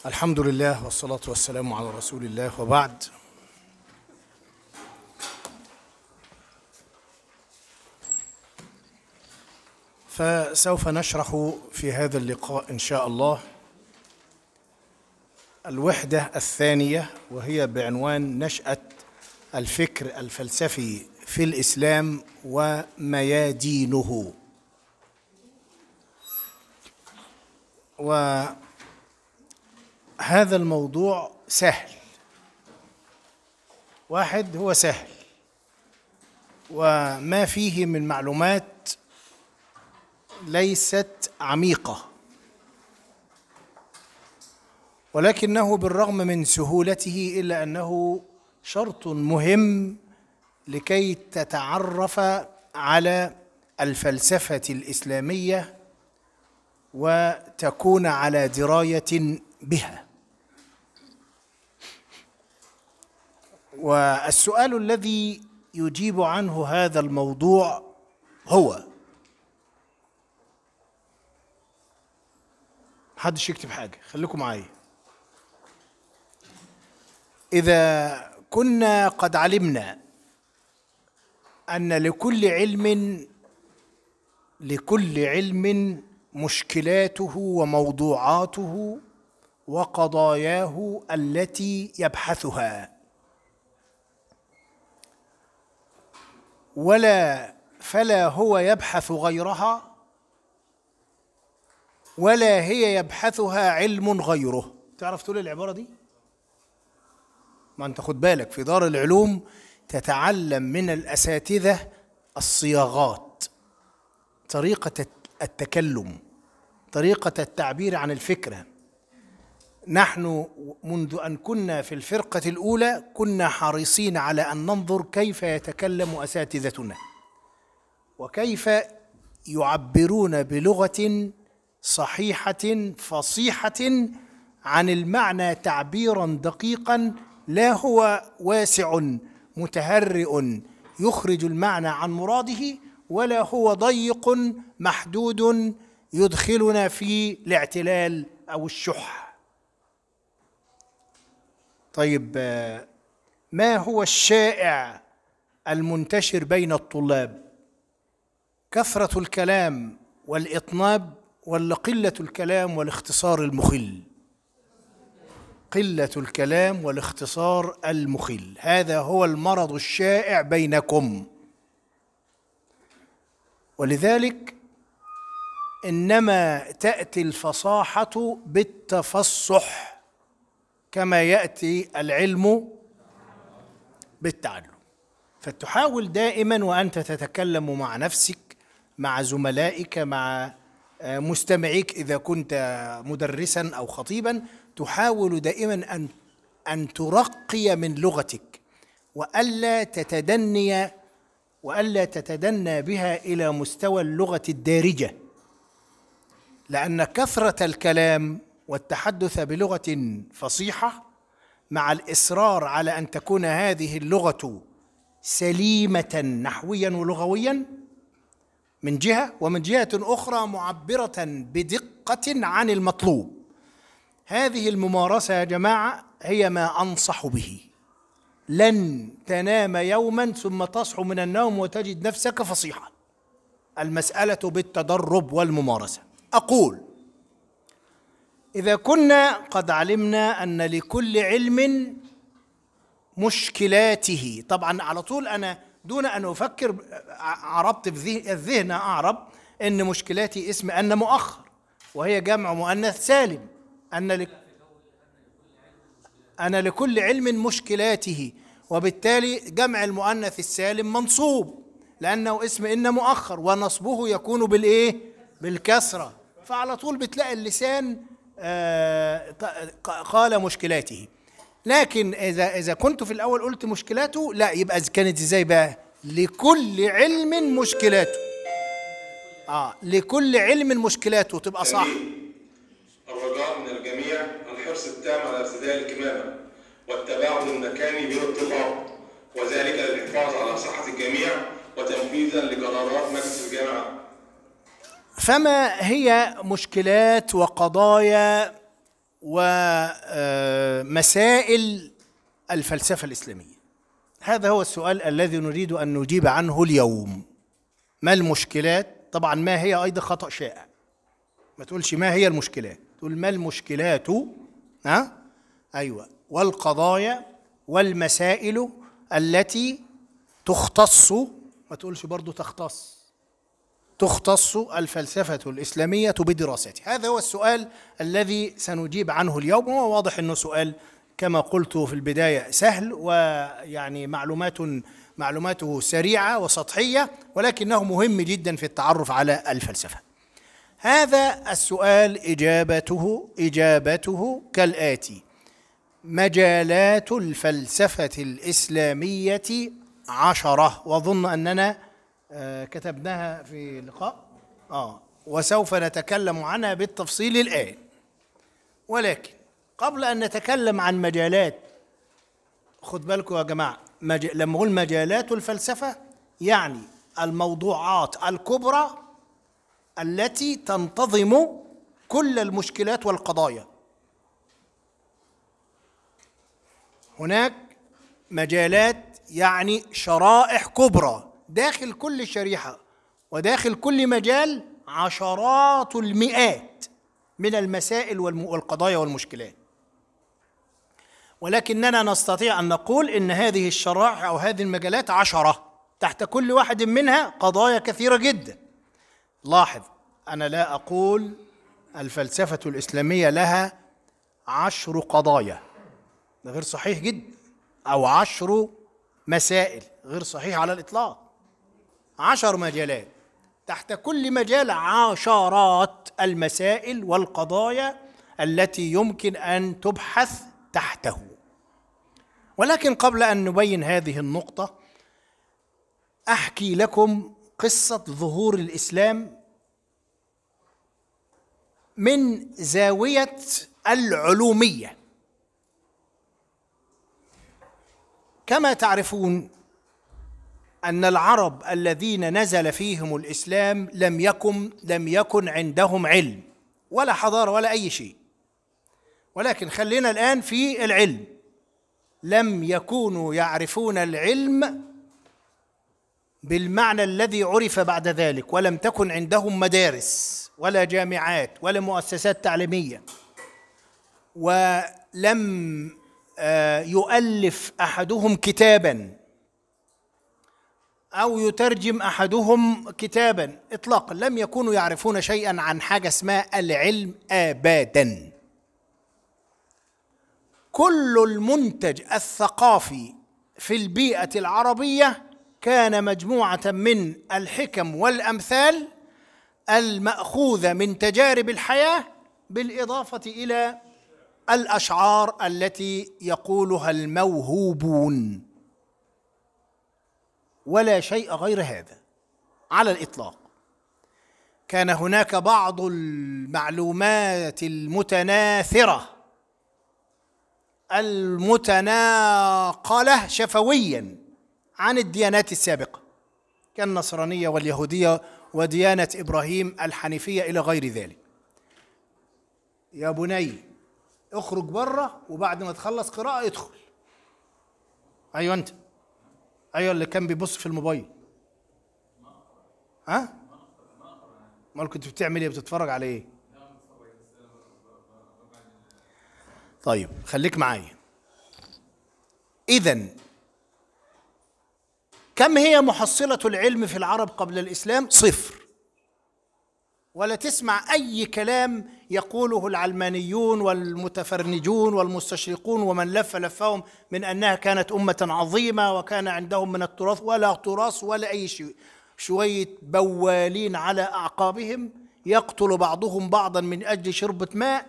الحمد لله والصلاة والسلام على رسول الله وبعد فسوف نشرح في هذا اللقاء إن شاء الله الوحدة الثانية وهي بعنوان نشأة الفكر الفلسفي في الإسلام وميادينه وهذا الموضوع سهل واحد هو سهل وما فيه من معلومات ليست عميقه ولكنه بالرغم من سهولته الا انه شرط مهم لكي تتعرف على الفلسفه الاسلاميه وتكون على درايه بها والسؤال الذي يجيب عنه هذا الموضوع هو محدش يكتب حاجه خليكم معايا اذا كنا قد علمنا ان لكل علم لكل علم مشكلاته وموضوعاته وقضاياه التي يبحثها ولا فلا هو يبحث غيرها ولا هي يبحثها علم غيره تعرف تقول العبارة دي ما انت خد بالك في دار العلوم تتعلم من الأساتذة الصياغات طريقة التكلم طريقة التعبير عن الفكرة نحن منذ أن كنا في الفرقة الأولى كنا حريصين على أن ننظر كيف يتكلم أساتذتنا وكيف يعبرون بلغة صحيحة فصيحة عن المعنى تعبيرا دقيقا لا هو واسع متهرئ يخرج المعنى عن مراده ولا هو ضيق محدود يدخلنا في الاعتلال او الشح طيب ما هو الشائع المنتشر بين الطلاب كثره الكلام والاطناب ولا قله الكلام والاختصار المخل قله الكلام والاختصار المخل هذا هو المرض الشائع بينكم ولذلك انما تاتي الفصاحه بالتفصح كما ياتي العلم بالتعلم فتحاول دائما وانت تتكلم مع نفسك مع زملائك مع مستمعيك اذا كنت مدرسا او خطيبا تحاول دائما ان ان ترقي من لغتك والا تتدني والا تتدنى بها الى مستوى اللغه الدارجه لان كثره الكلام والتحدث بلغه فصيحه مع الاصرار على ان تكون هذه اللغه سليمه نحويا ولغويا من جهه ومن جهه اخرى معبره بدقه عن المطلوب هذه الممارسه يا جماعه هي ما انصح به لن تنام يوما ثم تصحو من النوم وتجد نفسك فصيحا المساله بالتدرب والممارسه اقول اذا كنا قد علمنا ان لكل علم مشكلاته طبعا على طول انا دون ان افكر عربت في الذهن اعرب ان مشكلاتي اسم ان مؤخر وهي جمع مؤنث سالم ان لك أنا لكل علم مشكلاته وبالتالي جمع المؤنث السالم منصوب لأنه اسم إن مؤخر ونصبه يكون بالإيه؟ بالكسرة فعلى طول بتلاقي اللسان آه قال مشكلاته لكن إذا إذا كنت في الأول قلت مشكلاته لا يبقى كانت إزاي بقى؟ لكل علم مشكلاته آه لكل علم مشكلاته تبقى صح الرجاء من الجميع الحرص التام على ارتداء الكمامة والتباعد المكاني بالاتفاق وذلك للحفاظ على صحة الجميع وتنفيذا لقرارات مجلس الجامعة. فما هي مشكلات وقضايا ومسائل الفلسفة الإسلامية هذا هو السؤال الذي نريد أن نجيب عنه اليوم ما المشكلات طبعا ما هي أيضا خطأ شائع ما تقولش ما هي المشكلات تقول ما المشكلات ها أيوة والقضايا والمسائل التي تختص ما تقولش برضو تختص تختص الفلسفة الإسلامية بدراستها هذا هو السؤال الذي سنجيب عنه اليوم وهو واضح أنه سؤال كما قلت في البداية سهل ويعني معلومات معلوماته سريعة وسطحية ولكنه مهم جدا في التعرف على الفلسفة هذا السؤال إجابته إجابته كالآتي مجالات الفلسفة الإسلامية عشرة وأظن أننا آه، كتبناها في لقاء آه وسوف نتكلم عنها بالتفصيل الآن ولكن قبل أن نتكلم عن مجالات خد بالكم يا جماعة مج... لما أقول مجالات الفلسفة يعني الموضوعات الكبرى التي تنتظم كل المشكلات والقضايا هناك مجالات يعني شرائح كبرى داخل كل شريحة وداخل كل مجال عشرات المئات من المسائل والم- والقضايا والمشكلات ولكننا نستطيع أن نقول إن هذه الشرائح أو هذه المجالات عشرة تحت كل واحد منها قضايا كثيرة جدا لاحظ أنا لا أقول الفلسفة الإسلامية لها عشر قضايا ده غير صحيح جدا أو عشر مسائل غير صحيح على الإطلاق عشر مجالات تحت كل مجال عشرات المسائل والقضايا التي يمكن أن تبحث تحته ولكن قبل أن نبين هذه النقطة أحكي لكم قصة ظهور الإسلام من زاوية العلومية كما تعرفون أن العرب الذين نزل فيهم الإسلام لم يكن لم يكن عندهم علم ولا حضارة ولا أي شيء ولكن خلينا الآن في العلم لم يكونوا يعرفون العلم بالمعنى الذي عرف بعد ذلك ولم تكن عندهم مدارس ولا جامعات ولا مؤسسات تعليميه ولم آه، يؤلف احدهم كتابا او يترجم احدهم كتابا اطلاقا لم يكونوا يعرفون شيئا عن حاجه اسمها العلم ابدا كل المنتج الثقافي في البيئه العربيه كان مجموعه من الحكم والامثال الماخوذه من تجارب الحياه بالاضافه الى الاشعار التي يقولها الموهوبون ولا شيء غير هذا على الاطلاق كان هناك بعض المعلومات المتناثره المتناقله شفويا عن الديانات السابقه كالنصرانيه واليهوديه وديانه ابراهيم الحنيفيه الى غير ذلك يا بني اخرج بره وبعد ما تخلص قراءه ادخل ايوه انت ايوه اللي كان بيبص في الموبايل ها امال كنت بتعمل ايه بتتفرج على ايه طيب خليك معايا اذا كم هي محصله العلم في العرب قبل الاسلام صفر ولا تسمع اي كلام يقوله العلمانيون والمتفرنجون والمستشرقون ومن لف لفهم من انها كانت امه عظيمه وكان عندهم من التراث ولا تراث ولا اي شيء شويه بوالين على اعقابهم يقتل بعضهم بعضا من اجل شربه ماء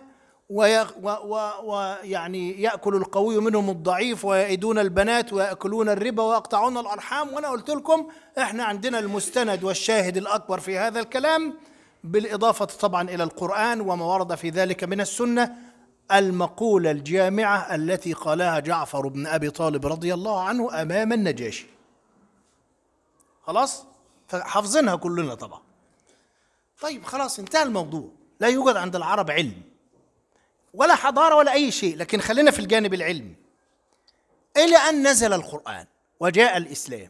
ويعني ياكل القوي منهم الضعيف ويئدون البنات وياكلون الربا ويقطعون الارحام وانا قلت لكم احنا عندنا المستند والشاهد الاكبر في هذا الكلام بالاضافه طبعا الى القران وما ورد في ذلك من السنه المقوله الجامعه التي قالها جعفر بن ابي طالب رضي الله عنه امام النجاشي خلاص حافظينها كلنا طبعا طيب خلاص انتهى الموضوع لا يوجد عند العرب علم ولا حضاره ولا اي شيء لكن خلينا في الجانب العلمي الى ان نزل القران وجاء الاسلام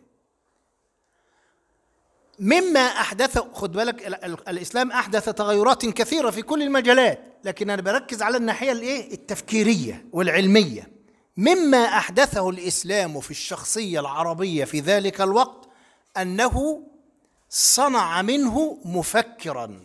مما احدث خد بالك ال- ال- الاسلام احدث تغيرات كثيره في كل المجالات لكن انا بركز على الناحيه الايه التفكيريه والعلميه مما احدثه الاسلام في الشخصيه العربيه في ذلك الوقت انه صنع منه مفكرا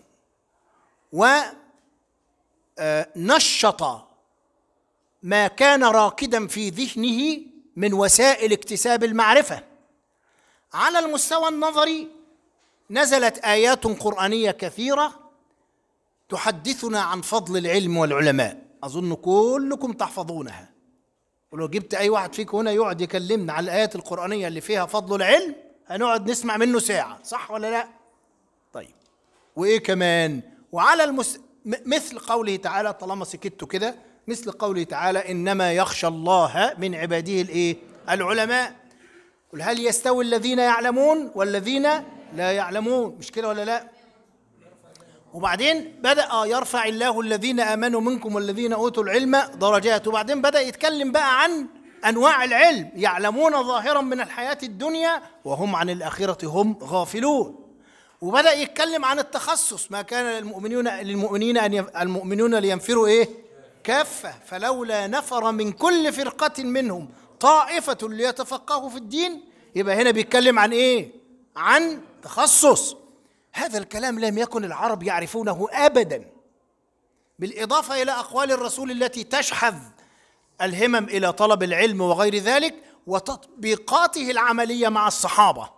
ونشط ما كان راكدا في ذهنه من وسائل اكتساب المعرفه على المستوى النظري نزلت ايات قرانيه كثيره تحدثنا عن فضل العلم والعلماء اظن كلكم تحفظونها ولو جبت اي واحد فيكم هنا يقعد يكلمنا على الايات القرانيه اللي فيها فضل العلم هنقعد نسمع منه ساعه صح ولا لا طيب وايه كمان وعلى المس... م- مثل قوله تعالى طالما سكتوا كده مثل قوله تعالى انما يخشى الله من عباده الايه العلماء قل هل يستوي الذين يعلمون والذين لا يعلمون مش كده ولا لا وبعدين بدأ يرفع الله الذين آمنوا منكم والذين أوتوا العلم درجات وبعدين بدأ يتكلم بقى عن أنواع العلم يعلمون ظاهرا من الحياة الدنيا وهم عن الآخرة هم غافلون وبدأ يتكلم عن التخصص ما كان للمؤمنين للمؤمنين أن يف- المؤمنون لينفروا إيه كافة فلولا نفر من كل فرقة منهم طائفة ليتفقهوا في الدين يبقى هنا بيتكلم عن إيه عن تخصص هذا الكلام لم يكن العرب يعرفونه ابدا بالاضافه الى اقوال الرسول التي تشحذ الهمم الى طلب العلم وغير ذلك وتطبيقاته العمليه مع الصحابه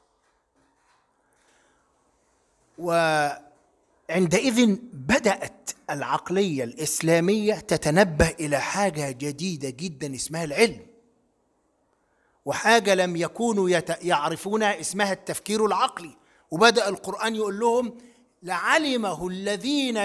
وعندئذ بدات العقليه الاسلاميه تتنبه الى حاجه جديده جدا اسمها العلم وحاجه لم يكونوا يت- يعرفونها اسمها التفكير العقلي وبدا القران يقول لهم لعلمه الذين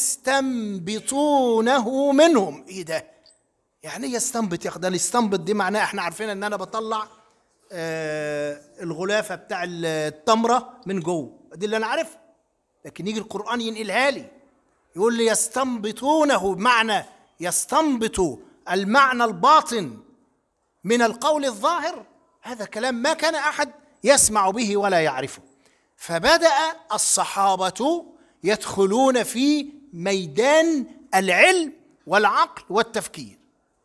يستنبطونه منهم ايه ده يعني ايه يستنبط يا اخي ده يستنبط دي معناها احنا عارفين ان انا بطلع آه الغلافه بتاع التمره من جوه دي اللي انا عارفها لكن يجي القران ينقلها لي يقول لي يستنبطونه بمعنى يستنبط المعنى الباطن من القول الظاهر هذا كلام ما كان احد يسمع به ولا يعرفه فبدا الصحابه يدخلون في ميدان العلم والعقل والتفكير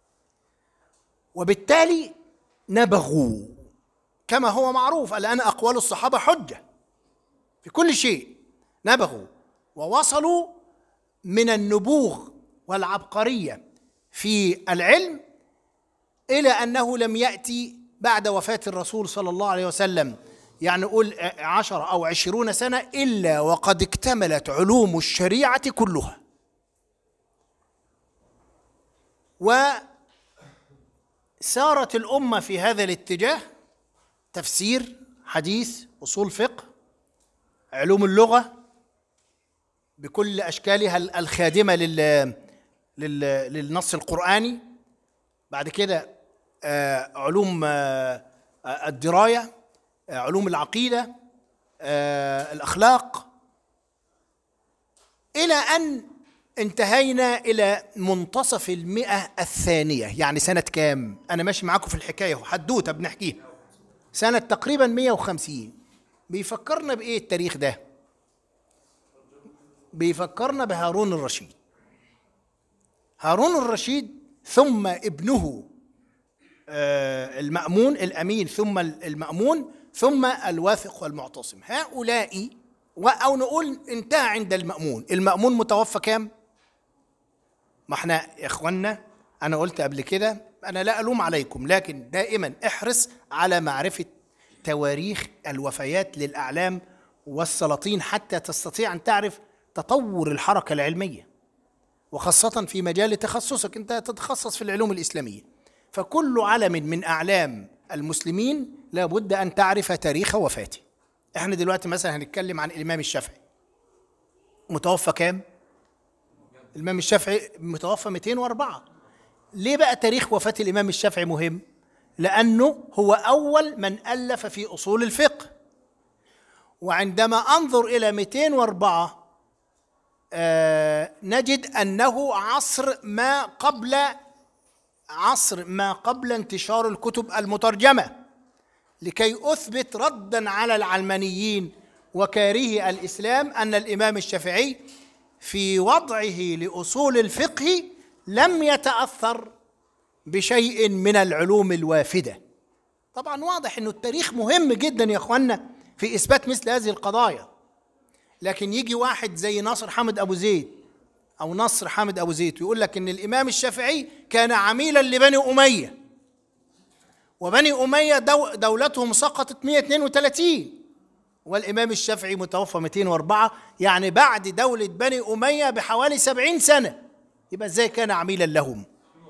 وبالتالي نبغوا كما هو معروف الان اقوال الصحابه حجه في كل شيء نبغوا ووصلوا من النبوغ والعبقريه في العلم إلى أنه لم يأتي بعد وفاة الرسول صلى الله عليه وسلم يعني قول عشر أو عشرون سنة إلا وقد اكتملت علوم الشريعة كلها وسارت الأمة في هذا الاتجاه تفسير حديث أصول فقه علوم اللغة بكل أشكالها الخادمة لل لل للنص القرآني بعد كده آه، علوم آه، آه، الدرايه آه، علوم العقيده آه، الاخلاق الى ان انتهينا الى منتصف المئه الثانيه يعني سنه كام انا ماشي معاكم في الحكايه اهو حدوته بنحكيها سنه تقريبا 150 بيفكرنا بايه التاريخ ده بيفكرنا بهارون الرشيد هارون الرشيد ثم ابنه آه، المأمون الأمين ثم المأمون ثم الواثق والمعتصم هؤلاء و- أو نقول انتهى عند المأمون المأمون متوفى كام؟ ما احنا يا اخوانا انا قلت قبل كده انا لا الوم عليكم لكن دائما احرص على معرفه تواريخ الوفيات للاعلام والسلاطين حتى تستطيع ان تعرف تطور الحركه العلميه وخاصة في مجال تخصصك أنت تتخصص في العلوم الإسلامية فكل علم من أعلام المسلمين لابد أن تعرف تاريخ وفاته احنا دلوقتي مثلا هنتكلم عن الإمام الشافعي متوفى كام؟ الإمام الشافعي متوفى 204 ليه بقى تاريخ وفاة الإمام الشافعي مهم؟ لأنه هو أول من ألف في أصول الفقه وعندما أنظر إلى 204 آه، نجد انه عصر ما قبل عصر ما قبل انتشار الكتب المترجمه لكي اثبت ردا على العلمانيين وكارهي الاسلام ان الامام الشافعي في وضعه لاصول الفقه لم يتاثر بشيء من العلوم الوافده طبعا واضح انه التاريخ مهم جدا يا اخوانا في اثبات مثل هذه القضايا لكن يجي واحد زي ناصر حامد ابو زيد او نصر حامد ابو زيد ويقول لك ان الامام الشافعي كان عميلا لبني اميه وبني اميه دو دولتهم سقطت 132 والامام الشافعي متوفى 204 يعني بعد دوله بني اميه بحوالي 70 سنه يبقى ازاي كان عميلا لهم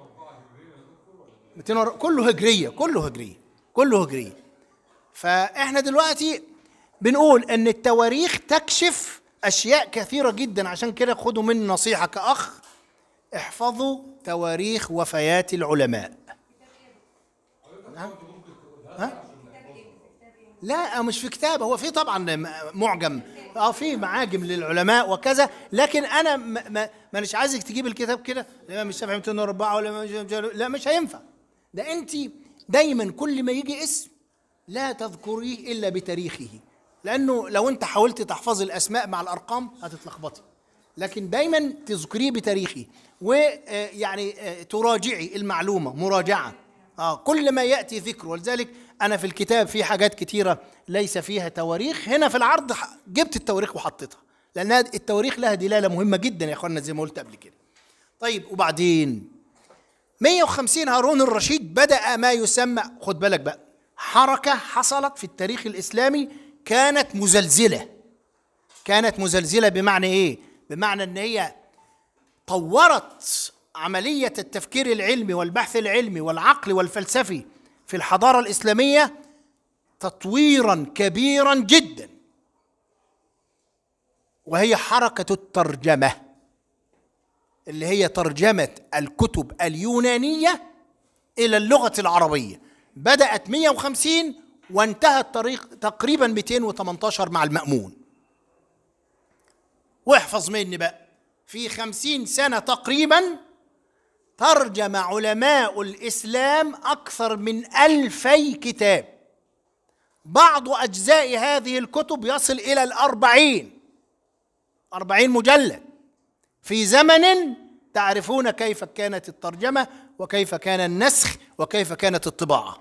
200 كله هجريه كله هجريه كله هجريه فاحنا دلوقتي بنقول ان التواريخ تكشف اشياء كثيره جدا عشان كده خدوا مني نصيحه كاخ احفظوا تواريخ وفيات العلماء نعم ها؟ لا مش في كتاب هو في طبعا معجم اه في معاجم للعلماء وكذا لكن انا ما ما مانيش عايزك تجيب الكتاب كده الامام الشافعي 204 ولا لا مش هينفع ده انت دايما كل ما يجي اسم لا تذكريه الا بتاريخه لانه لو انت حاولت تحفظ الاسماء مع الارقام هتتلخبطي لكن دايما تذكريه بتاريخه ويعني تراجعي المعلومه مراجعه آه كل ما ياتي ذكره ولذلك انا في الكتاب في حاجات كتيره ليس فيها تواريخ هنا في العرض جبت التواريخ وحطيتها لان التواريخ لها دلاله مهمه جدا يا اخوانا زي ما قلت قبل كده طيب وبعدين 150 هارون الرشيد بدا ما يسمى خد بالك بقى حركه حصلت في التاريخ الاسلامي كانت مزلزله كانت مزلزله بمعنى ايه بمعنى ان هي طورت عمليه التفكير العلمي والبحث العلمي والعقل والفلسفي في الحضاره الاسلاميه تطويرا كبيرا جدا وهي حركه الترجمه اللي هي ترجمه الكتب اليونانيه الى اللغه العربيه بدات 150 وانتهى الطريق تقريبا 218 مع المأمون واحفظ مني بقى في خمسين سنة تقريبا ترجم علماء الإسلام أكثر من ألفي كتاب بعض أجزاء هذه الكتب يصل إلى الأربعين أربعين مجلد في زمن تعرفون كيف كانت الترجمة وكيف كان النسخ وكيف كانت الطباعة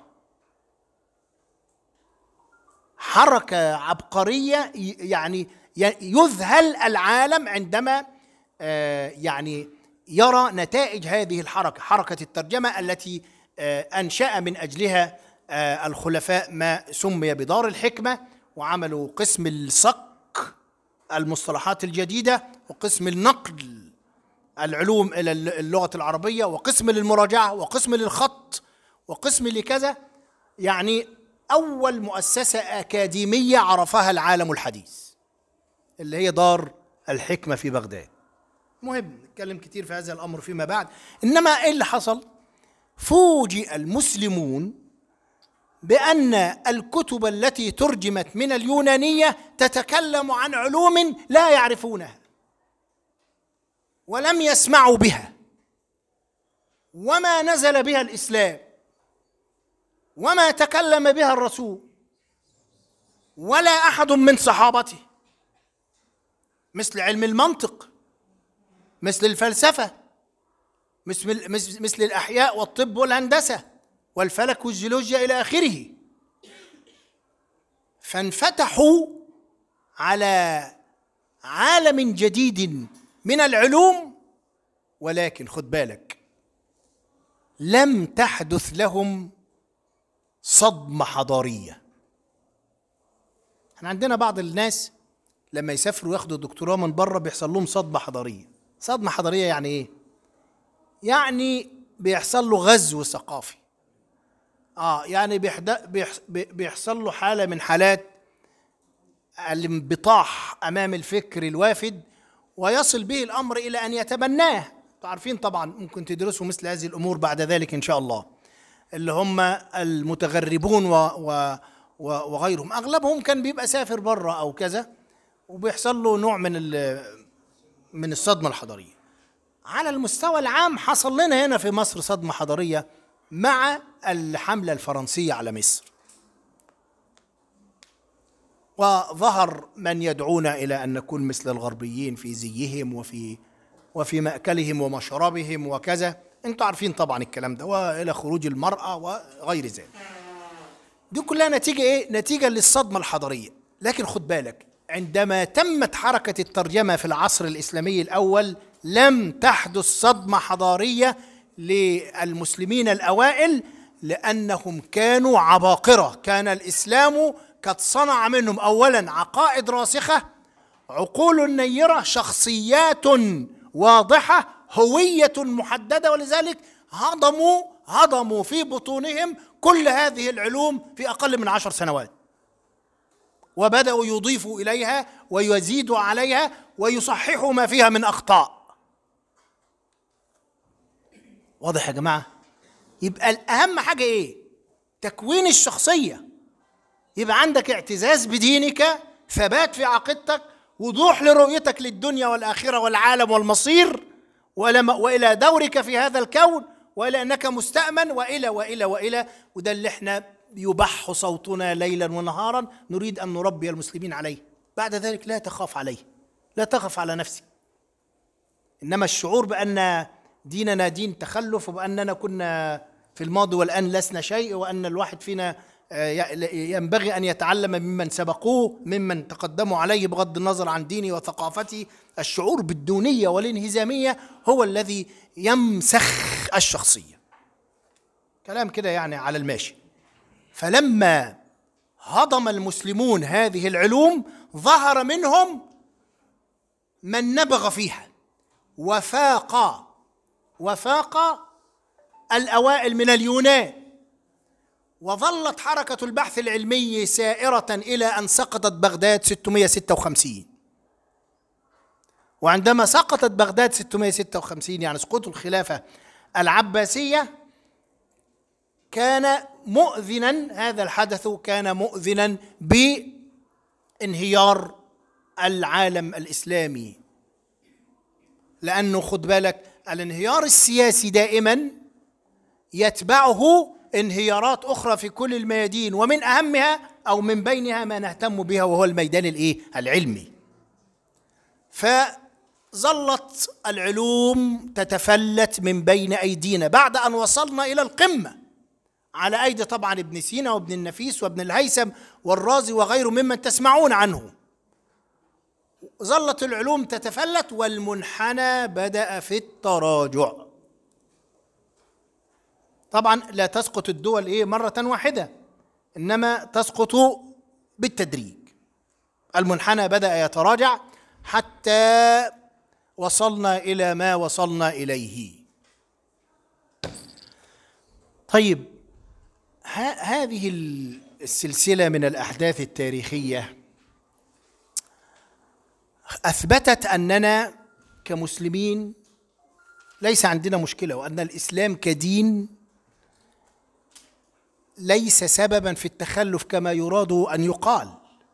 حركة عبقرية يعني يذهل العالم عندما يعني يرى نتائج هذه الحركة حركة الترجمة التي أنشأ من أجلها الخلفاء ما سمي بدار الحكمة وعملوا قسم الصك المصطلحات الجديدة وقسم النقل العلوم إلى اللغة العربية وقسم للمراجعة وقسم للخط وقسم لكذا يعني أول مؤسسة أكاديمية عرفها العالم الحديث اللي هي دار الحكمة في بغداد مهم نتكلم كتير في هذا الأمر فيما بعد إنما إيه اللي حصل فوجئ المسلمون بأن الكتب التي ترجمت من اليونانية تتكلم عن علوم لا يعرفونها ولم يسمعوا بها وما نزل بها الإسلام وما تكلم بها الرسول ولا احد من صحابته مثل علم المنطق مثل الفلسفه مثل مثل الاحياء والطب والهندسه والفلك والجيولوجيا الى اخره فانفتحوا على عالم جديد من العلوم ولكن خد بالك لم تحدث لهم صدمة حضارية احنا عندنا بعض الناس لما يسافروا ياخدوا دكتوراه من بره بيحصل لهم صدمة حضارية صدمة حضارية يعني ايه يعني بيحصل له غزو ثقافي اه يعني بيحصل له حالة من حالات الانبطاح امام الفكر الوافد ويصل به الامر الى ان يتبناه عارفين طبعا ممكن تدرسوا مثل هذه الامور بعد ذلك ان شاء الله اللي هم المتغربون و و وغيرهم اغلبهم كان بيبقى سافر بره او كذا وبيحصل له نوع من من الصدمة الحضارية على المستوى العام حصل لنا هنا في مصر صدمة حضارية مع الحملة الفرنسية على مصر وظهر من يدعونا إلى أن نكون مثل الغربيين في زيهم وفي وفي مأكلهم ومشربهم وكذا انتوا عارفين طبعا الكلام ده والى خروج المرأة وغير ذلك دي كلها نتيجة ايه؟ نتيجة للصدمة الحضارية لكن خد بالك عندما تمت حركة الترجمة في العصر الإسلامي الأول لم تحدث صدمة حضارية للمسلمين الأوائل لأنهم كانوا عباقرة كان الإسلام قد صنع منهم أولا عقائد راسخة عقول نيرة شخصيات واضحة هوية محددة ولذلك هضموا هضموا في بطونهم كل هذه العلوم في أقل من عشر سنوات وبدأوا يضيفوا إليها ويزيدوا عليها ويصححوا ما فيها من أخطاء واضح يا جماعة يبقى الأهم حاجة إيه تكوين الشخصية يبقى عندك اعتزاز بدينك ثبات في عقيدتك وضوح لرؤيتك للدنيا والآخرة والعالم والمصير وإلى دورك في هذا الكون وإلى أنك مستأمن وإلى وإلى وإلى وده اللي احنا يبح صوتنا ليلا ونهارا نريد أن نربي المسلمين عليه بعد ذلك لا تخاف عليه لا تخف على نفسك إنما الشعور بأن ديننا دين تخلف وبأننا كنا في الماضي والآن لسنا شيء وأن الواحد فينا ينبغي أن يتعلم ممن سبقوه ممن تقدموا عليه بغض النظر عن دينه وثقافته الشعور بالدونية والانهزامية هو الذي يمسخ الشخصية كلام كده يعني على الماشي فلما هضم المسلمون هذه العلوم ظهر منهم من نبغ فيها وفاق وفاق الأوائل من اليونان وظلت حركة البحث العلمي سائرة إلى أن سقطت بغداد 656 وعندما سقطت بغداد 656 يعني سقوط الخلافة العباسية كان مؤذنا هذا الحدث كان مؤذنا بانهيار العالم الإسلامي لأنه خد بالك الانهيار السياسي دائما يتبعه انهيارات اخرى في كل الميادين ومن اهمها او من بينها ما نهتم بها وهو الميدان الايه العلمي فظلت العلوم تتفلت من بين ايدينا بعد ان وصلنا الى القمه على ايدي طبعا ابن سينا وابن النفيس وابن الهيثم والرازي وغيره ممن تسمعون عنه ظلت العلوم تتفلت والمنحنى بدا في التراجع طبعا لا تسقط الدول ايه مره واحده انما تسقط بالتدريج المنحنى بدا يتراجع حتى وصلنا الى ما وصلنا اليه طيب هذه السلسله من الاحداث التاريخيه اثبتت اننا كمسلمين ليس عندنا مشكله وان الاسلام كدين ليس سببا في التخلف كما يراد ان يقال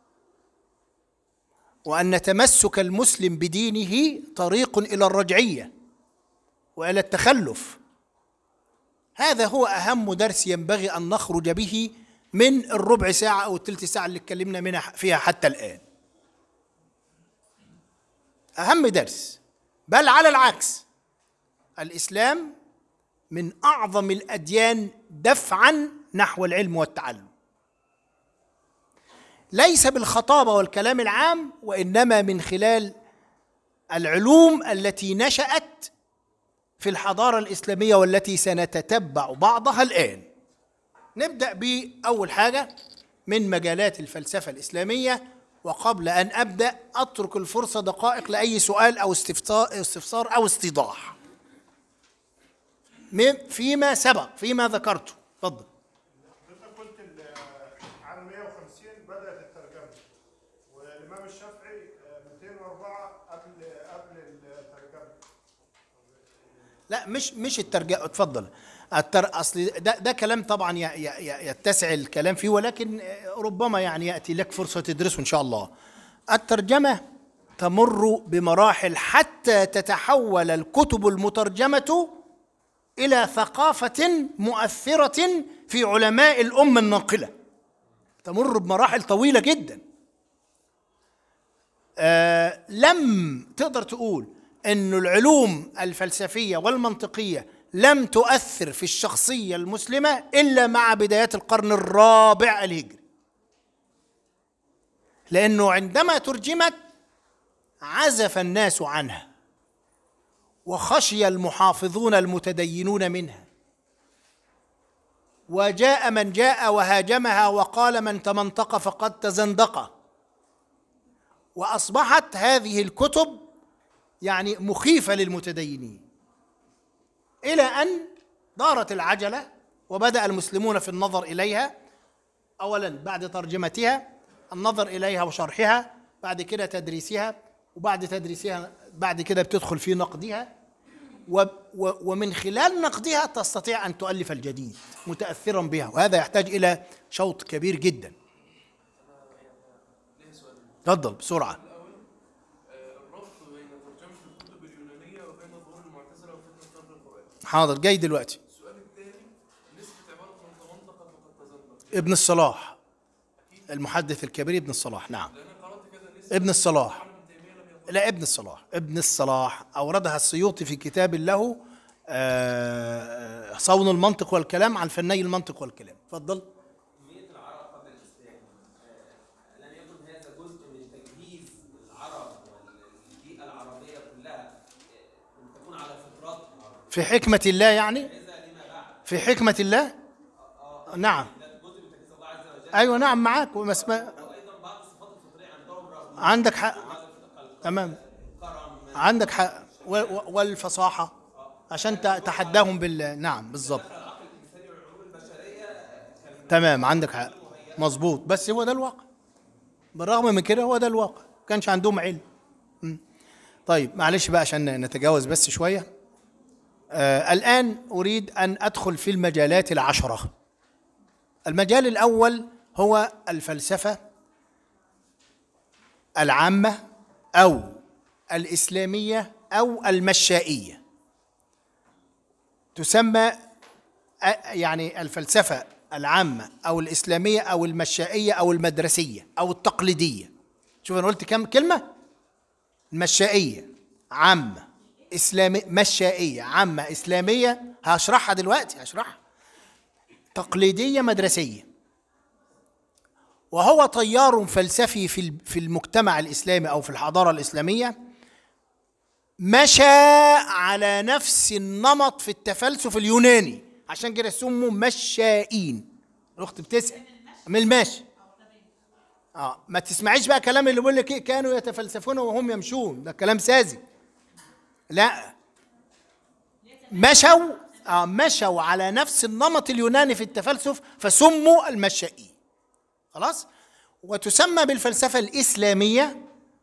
وان تمسك المسلم بدينه طريق الى الرجعيه والى التخلف هذا هو اهم درس ينبغي ان نخرج به من الربع ساعه او الثلث ساعه اللي اتكلمنا منها فيها حتى الان اهم درس بل على العكس الاسلام من اعظم الاديان دفعا نحو العلم والتعلم ليس بالخطابه والكلام العام وانما من خلال العلوم التي نشات في الحضاره الاسلاميه والتي سنتتبع بعضها الان نبدا باول حاجه من مجالات الفلسفه الاسلاميه وقبل ان ابدا اترك الفرصه دقائق لاي سؤال او استفسار او استيضاح فيما سبق فيما ذكرته اتفضل حضرتك قلت ال- عام 150 بدأت الترجمة والإمام الشافعي آه، 204 قبل قبل الترجمة لا مش مش الترجمه اتفضل التر... اصل ده ده كلام طبعا ي... ي... ي- يتسع الكلام فيه ولكن ربما يعني ياتي لك فرصه تدرسه ان شاء الله الترجمه تمر بمراحل حتى تتحول الكتب المترجمه الى ثقافه مؤثره في علماء الامه الناقله تمر بمراحل طويله جدا آه لم تقدر تقول أن العلوم الفلسفية والمنطقية لم تؤثر في الشخصية المسلمة إلا مع بدايات القرن الرابع الهجري لأنه عندما ترجمت عزف الناس عنها وخشي المحافظون المتدينون منها وجاء من جاء وهاجمها وقال من تمنطق فقد تزندق واصبحت هذه الكتب يعني مخيفه للمتدينين الى ان دارت العجله وبدا المسلمون في النظر اليها اولا بعد ترجمتها النظر اليها وشرحها بعد كده تدريسها وبعد تدريسها بعد كده بتدخل في نقدها و و ومن خلال نقدها تستطيع ان تؤلف الجديد متاثرا بها وهذا يحتاج الى شوط كبير جدا تفضل بسرعه الربط بين ترجمة الكتب اليونانية وبين ظهور المعتزلة وفتنة صرف القرآن. حاضر جاي دلوقتي السؤال الثاني نسبة عبارة من تمنطق فقد تزندق. ابن الصلاح المحدث الكبير ابن الصلاح نعم لأن قرأت كذا نسبة ابن الصلاح ابن تيمية لم يقل لا ابن الصلاح ابن الصلاح أوردها السيوطي في كتاب له آه، صون المنطق والكلام عن فني المنطق والكلام تفضل تنمية العرب قبل الإسلام آه، لم يكن هذا جزء من تجهيز العرب والبيئة العربية كلها آه، أن تكون على فطرتها في حكمة الله يعني إذا لما بعد في حكمة الله نعم ده جزء من تجهيز الله عز وجل أيوة نعم معاك وما اسمه وأيضا بعض الصفات الفطرية عندهم رغم عندك حق تمام الكرم عندك حق و- و- والفصاحة عشان ت- تحداهم بال نعم بالظبط تمام عندك حق مظبوط بس هو ده الواقع بالرغم من كده هو ده الواقع ما كانش عندهم علم م. طيب معلش بقى عشان نتجاوز بس شوية آه الآن أريد أن أدخل في المجالات العشرة المجال الأول هو الفلسفة العامة أو الإسلامية أو المشائية تسمى أ- يعني الفلسفة العامة أو الإسلامية أو المشائية أو المدرسية أو التقليدية شوف أنا قلت كم كلمة المشائية عامة إسلامي مشائية عامة إسلامية هشرحها دلوقتي هشرحها تقليدية مدرسية وهو تيار فلسفي في ال- في المجتمع الإسلامي أو في الحضارة الإسلامية مشى على نفس النمط في التفلسف اليوناني عشان كده سموا مشائين الاخت بتسال من المشي اه ما تسمعيش بقى كلام اللي بيقول لك ايه كانوا يتفلسفون وهم يمشون ده كلام ساذج لا مشوا آه مشوا على نفس النمط اليوناني في التفلسف فسموا المشائين خلاص وتسمى بالفلسفه الاسلاميه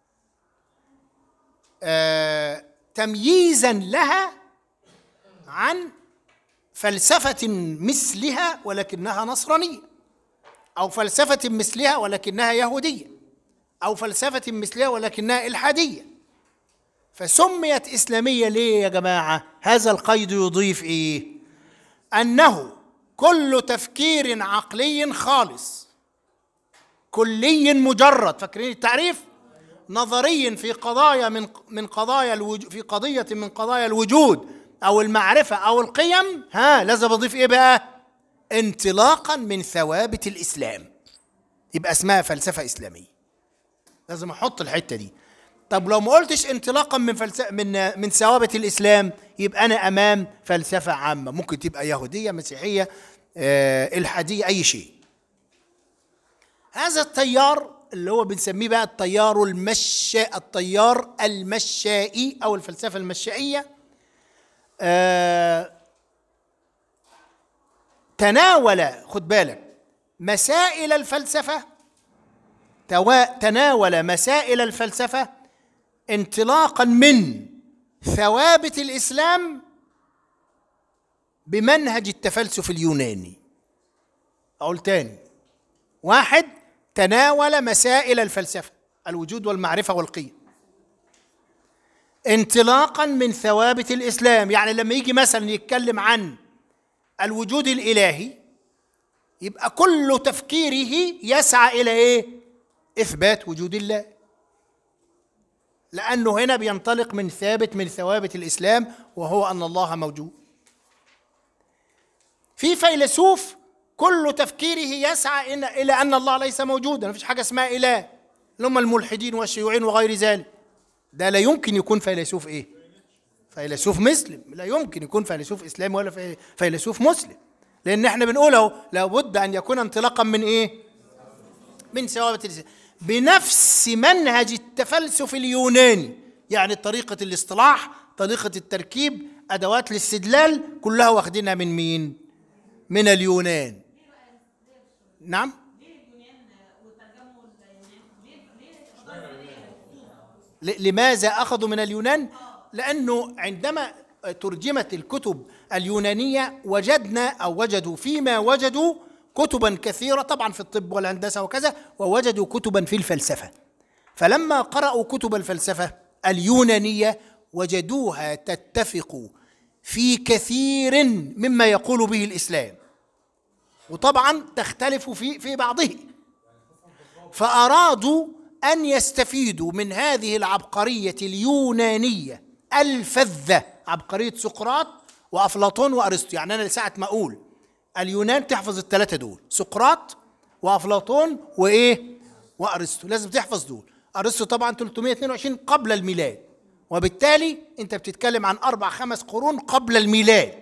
آه، تمييزا لها عن فلسفة مثلها ولكنها نصرانية أو فلسفة مثلها ولكنها يهودية أو فلسفة مثلها ولكنها إلحادية فسميت إسلامية ليه يا جماعة؟ هذا القيد يضيف إيه؟ أنه كل تفكير عقلي خالص كلي مجرد فاكرين التعريف؟ نظري في قضايا من من قضايا الوجود في قضية من قضايا الوجود أو المعرفة أو القيم ها لازم أضيف إيه بقى؟ انطلاقا من ثوابت الإسلام يبقى اسمها فلسفة إسلامية لازم أحط الحتة دي طب لو ما قلتش انطلاقا من فلسفة من من ثوابت الإسلام يبقى أنا أمام فلسفة عامة ممكن تبقى يهودية مسيحية آه، إلحادية أي شيء هذا التيار اللي هو بنسميه بقى التيار المشا التيار المشائي او الفلسفه المشائيه آه تناول خد بالك مسائل الفلسفه توا تناول مسائل الفلسفه انطلاقا من ثوابت الاسلام بمنهج التفلسف اليوناني اقول تاني واحد تناول مسائل الفلسفة الوجود والمعرفة والقيم انطلاقا من ثوابت الاسلام يعني لما يجي مثلا يتكلم عن الوجود الالهي يبقى كل تفكيره يسعى الى ايه اثبات وجود الله لانه هنا بينطلق من ثابت من ثوابت الاسلام وهو ان الله موجود في فيلسوف كل تفكيره يسعى إن- الى ان الله ليس موجودا مفيش حاجه اسمها اله اللي هم الملحدين والشيوعيين وغير ذلك ده لا يمكن يكون فيلسوف ايه فيلسوف مسلم لا يمكن يكون فيلسوف اسلامي ولا في- فيلسوف مسلم لان احنا بنقوله لابد ان يكون انطلاقا من ايه من ثوابت الاسلام بنفس منهج التفلسف اليوناني يعني طريقه الاصطلاح طريقه التركيب ادوات الاستدلال كلها واخدينها من مين من اليونان نعم ل- لماذا اخذوا من اليونان لانه عندما ترجمت الكتب اليونانيه وجدنا او وجدوا فيما وجدوا كتبا كثيره طبعا في الطب والهندسه وكذا ووجدوا كتبا في الفلسفه فلما قرأوا كتب الفلسفه اليونانيه وجدوها تتفق في كثير مما يقول به الاسلام وطبعا تختلف في في بعضه فأرادوا أن يستفيدوا من هذه العبقرية اليونانية الفذة عبقرية سقراط وأفلاطون وأرسطو يعني أنا لساعة ما أقول اليونان تحفظ الثلاثة دول سقراط وأفلاطون وإيه وأرسطو لازم تحفظ دول أرسطو طبعا 322 قبل الميلاد وبالتالي أنت بتتكلم عن أربع خمس قرون قبل الميلاد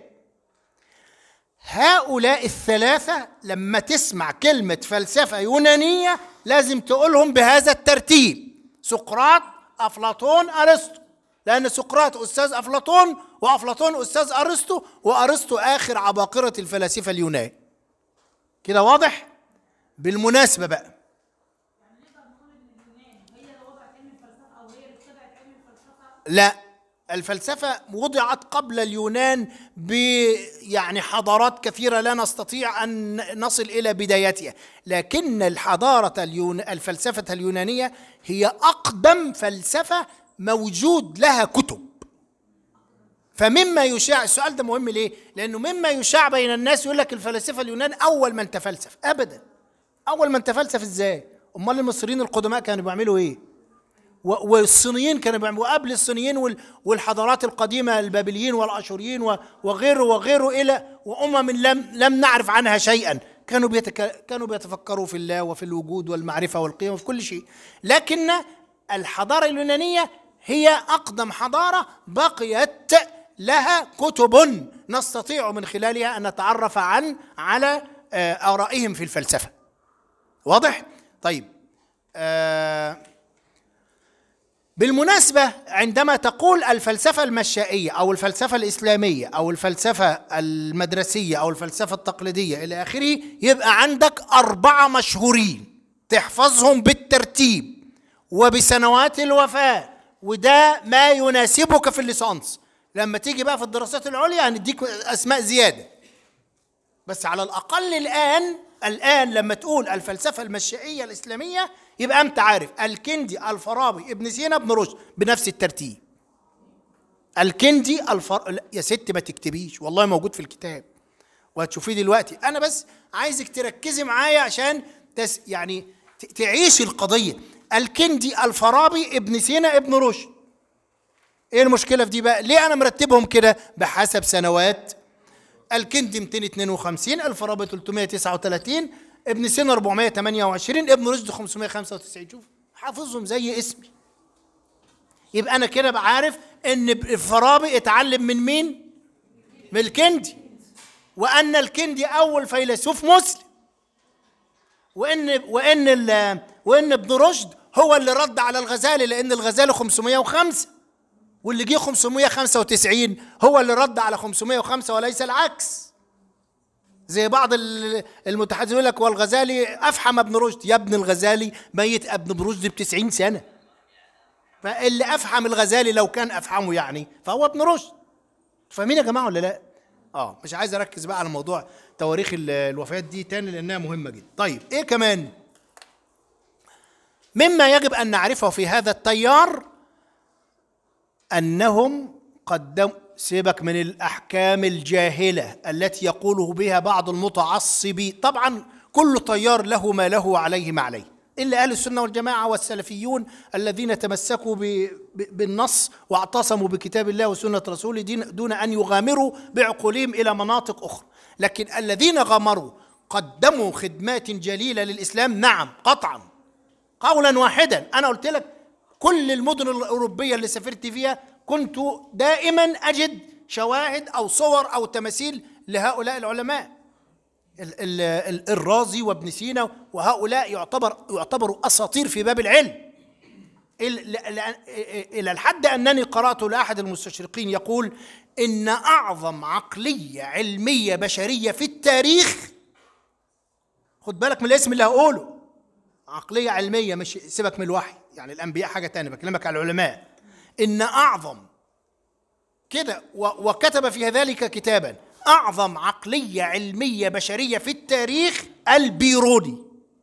هؤلاء الثلاثة لما تسمع كلمة فلسفة يونانية لازم تقولهم بهذا الترتيب سقراط أفلاطون أرسطو لأن سقراط أستاذ أفلاطون وأفلاطون أستاذ أرسطو وأرسطو آخر عباقرة الفلاسفة اليونان كده واضح؟ بالمناسبة بقى لا الفلسفة وضعت قبل اليونان ب يعني حضارات كثيرة لا نستطيع أن نصل إلى بدايتها لكن الحضارة اليون الفلسفة اليونانية هي أقدم فلسفة موجود لها كتب فمما يشاع السؤال ده مهم ليه؟ لأنه مما يشاع بين الناس يقول لك الفلاسفة اليونان أول من تفلسف أبدا أول من تفلسف إزاي؟ أمال المصريين القدماء كانوا بيعملوا إيه؟ و- والصينيين كانوا بيعملوا وقبل الصينيين وال- والحضارات القديمه البابليين والاشوريين و- وغيره وغيره الى وامم لم لم نعرف عنها شيئا كانوا بيتك... كانوا بيتفكروا في الله وفي الوجود والمعرفه والقيم وفي كل شيء لكن الحضاره اليونانيه هي اقدم حضاره بقيت لها كتب نستطيع من خلالها ان نتعرف عن على آه، ارائهم في الفلسفه واضح طيب آه بالمناسبة عندما تقول الفلسفة المشائية أو الفلسفة الإسلامية أو الفلسفة المدرسية أو الفلسفة التقليدية إلى آخره يبقى عندك أربعة مشهورين تحفظهم بالترتيب وبسنوات الوفاة وده ما يناسبك في الليسانس لما تيجي بقى في الدراسات العليا هنديك أسماء زيادة بس على الأقل الآن الآن لما تقول الفلسفة المشائية الإسلامية يبقى أنت عارف الكندي الفارابي ابن سينا ابن رشد بنفس الترتيب الكندي الفر... لا، يا ست ما تكتبيش والله موجود في الكتاب وهتشوفيه دلوقتي أنا بس عايزك تركزي معايا عشان تس... يعني ت... تعيشي القضية الكندي الفارابي ابن سينا ابن رشد ايه المشكلة في دي بقى ليه أنا مرتبهم كده بحسب سنوات الكندي 252 الفارابي 339 ابن سينا 428 ابن رشد 595 شوف حافظهم زي اسمي يبقى انا كده بعرف ان الفارابي اتعلم من مين من الكندي وان الكندي اول فيلسوف مسلم وان وان ال- وان ابن رشد هو اللي رد على الغزالي لان الغزالي 505 واللي جه 595 هو اللي رد على 505 وليس العكس زي بعض ال- المتحدثين يقول لك والغزالي افحم ابن رشد يا ابن الغزالي ميت ابن رشد ب 90 سنه فاللي افحم الغزالي لو كان افحمه يعني فهو ابن رشد فاهمين يا جماعه ولا لا؟ اه مش عايز اركز بقى على موضوع تواريخ ال- الوفيات دي تاني لانها مهمه جدا. طيب ايه كمان؟ مما يجب ان نعرفه في هذا التيار انهم قدموا سيبك من الاحكام الجاهله التي يقوله بها بعض المتعصبين طبعا كل طيار له ما له وعليه ما عليه الا اهل السنه والجماعه والسلفيون الذين تمسكوا ب- ب- بالنص واعتصموا بكتاب الله وسنه رسوله دين- دون ان يغامروا بعقولهم الى مناطق اخرى لكن الذين غامروا قدموا خدمات جليله للاسلام نعم قطعا قولا واحدا انا قلت لك كل المدن الاوروبيه اللي سافرت فيها كنت دائما اجد شواهد او صور او تماثيل لهؤلاء العلماء ال- ال- ال- الرازي وابن سينا وهؤلاء يعتبر يعتبروا اساطير في باب العلم ال- ل- ل- الى الحد انني قرات لاحد المستشرقين يقول ان اعظم عقليه علميه بشريه في التاريخ خد بالك من الاسم اللي هقوله عقلية علمية مش سيبك من الوحي يعني الأنبياء حاجة تانية بكلمك على العلماء إن أعظم كده و- وكتب في ذلك كتابا أعظم عقلية علمية بشرية في التاريخ البيروني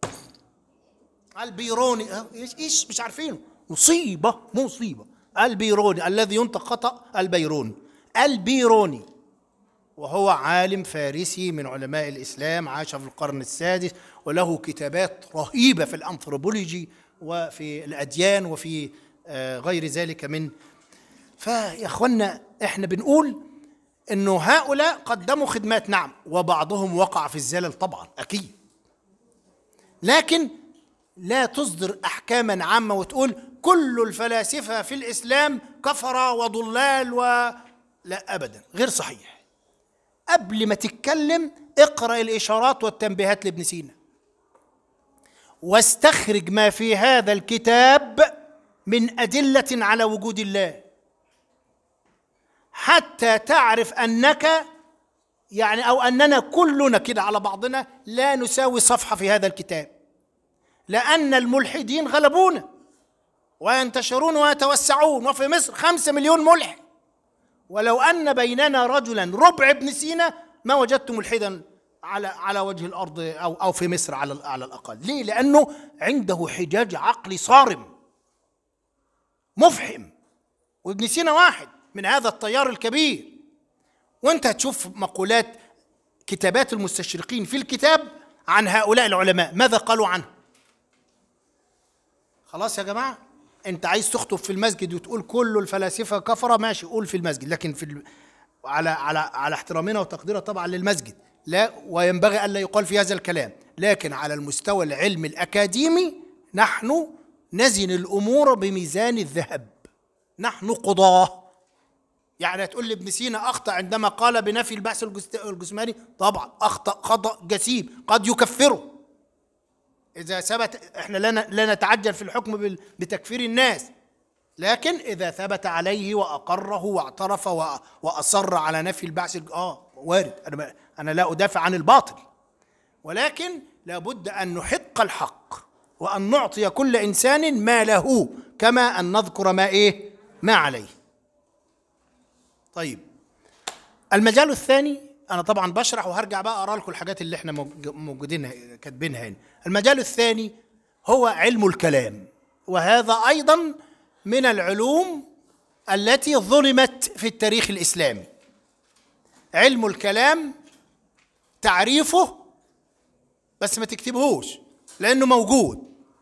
البيروني أه، ايش ايش مش عارفينه مصيبة مصيبة البيروني الذي ينطق خطأ البيروني البيروني وهو عالم فارسي من علماء الإسلام عاش في القرن السادس وله كتابات رهيبة في الأنثروبولوجي وفي الأديان وفي آه، غير ذلك من فيا أخوانا إحنا بنقول إنه هؤلاء قدموا خدمات نعم وبعضهم وقع في الزلل طبعا أكيد لكن لا تصدر أحكاما عامة وتقول كل الفلاسفة في الإسلام كفرة وضلال و لا أبدا غير صحيح قبل ما تتكلم اقرا الاشارات والتنبيهات لابن سينا واستخرج ما في هذا الكتاب من ادله على وجود الله حتى تعرف انك يعني او اننا كلنا كده على بعضنا لا نساوي صفحه في هذا الكتاب لان الملحدين غلبونا وينتشرون ويتوسعون وفي مصر خمسة مليون ملحد ولو ان بيننا رجلا ربع ابن سينا ما وجدت ملحدا على على وجه الارض او او في مصر على على الاقل، ليه؟ لانه عنده حجاج عقلي صارم مفحم وابن سينا واحد من هذا التيار الكبير وانت هتشوف مقولات كتابات المستشرقين في الكتاب عن هؤلاء العلماء ماذا قالوا عنه خلاص يا جماعه انت عايز تخطب في المسجد وتقول كل الفلاسفه كفره ماشي قول في المسجد لكن في ال... على على على احترامنا وتقديرنا طبعا للمسجد لا وينبغي الا يقال في هذا الكلام لكن على المستوى العلمي الاكاديمي نحن نزن الامور بميزان الذهب نحن قضاه يعني هتقول لي ابن سينا اخطا عندما قال بنفي البعث الجست- الجسماني طبعا اخطا خطا جسيم قد يكفره إذا ثبت إحنا لا ن- لا نتعجل في الحكم بال- بتكفير الناس لكن إذا ثبت عليه وأقره واعترف وأ- وأصر على نفي البعث الج- آه وارد أنا ما- أنا لا أدافع عن الباطل ولكن لابد أن نحق الحق وأن نعطي كل إنسان ما له كما أن نذكر ما إيه ما عليه طيب المجال الثاني انا طبعا بشرح وهرجع بقى اقرا لكم الحاجات اللي احنا موج- موجودين كاتبينها هنا المجال الثاني هو علم الكلام وهذا ايضا من العلوم التي ظلمت في التاريخ الاسلامي علم الكلام تعريفه بس ما تكتبهوش لانه موجود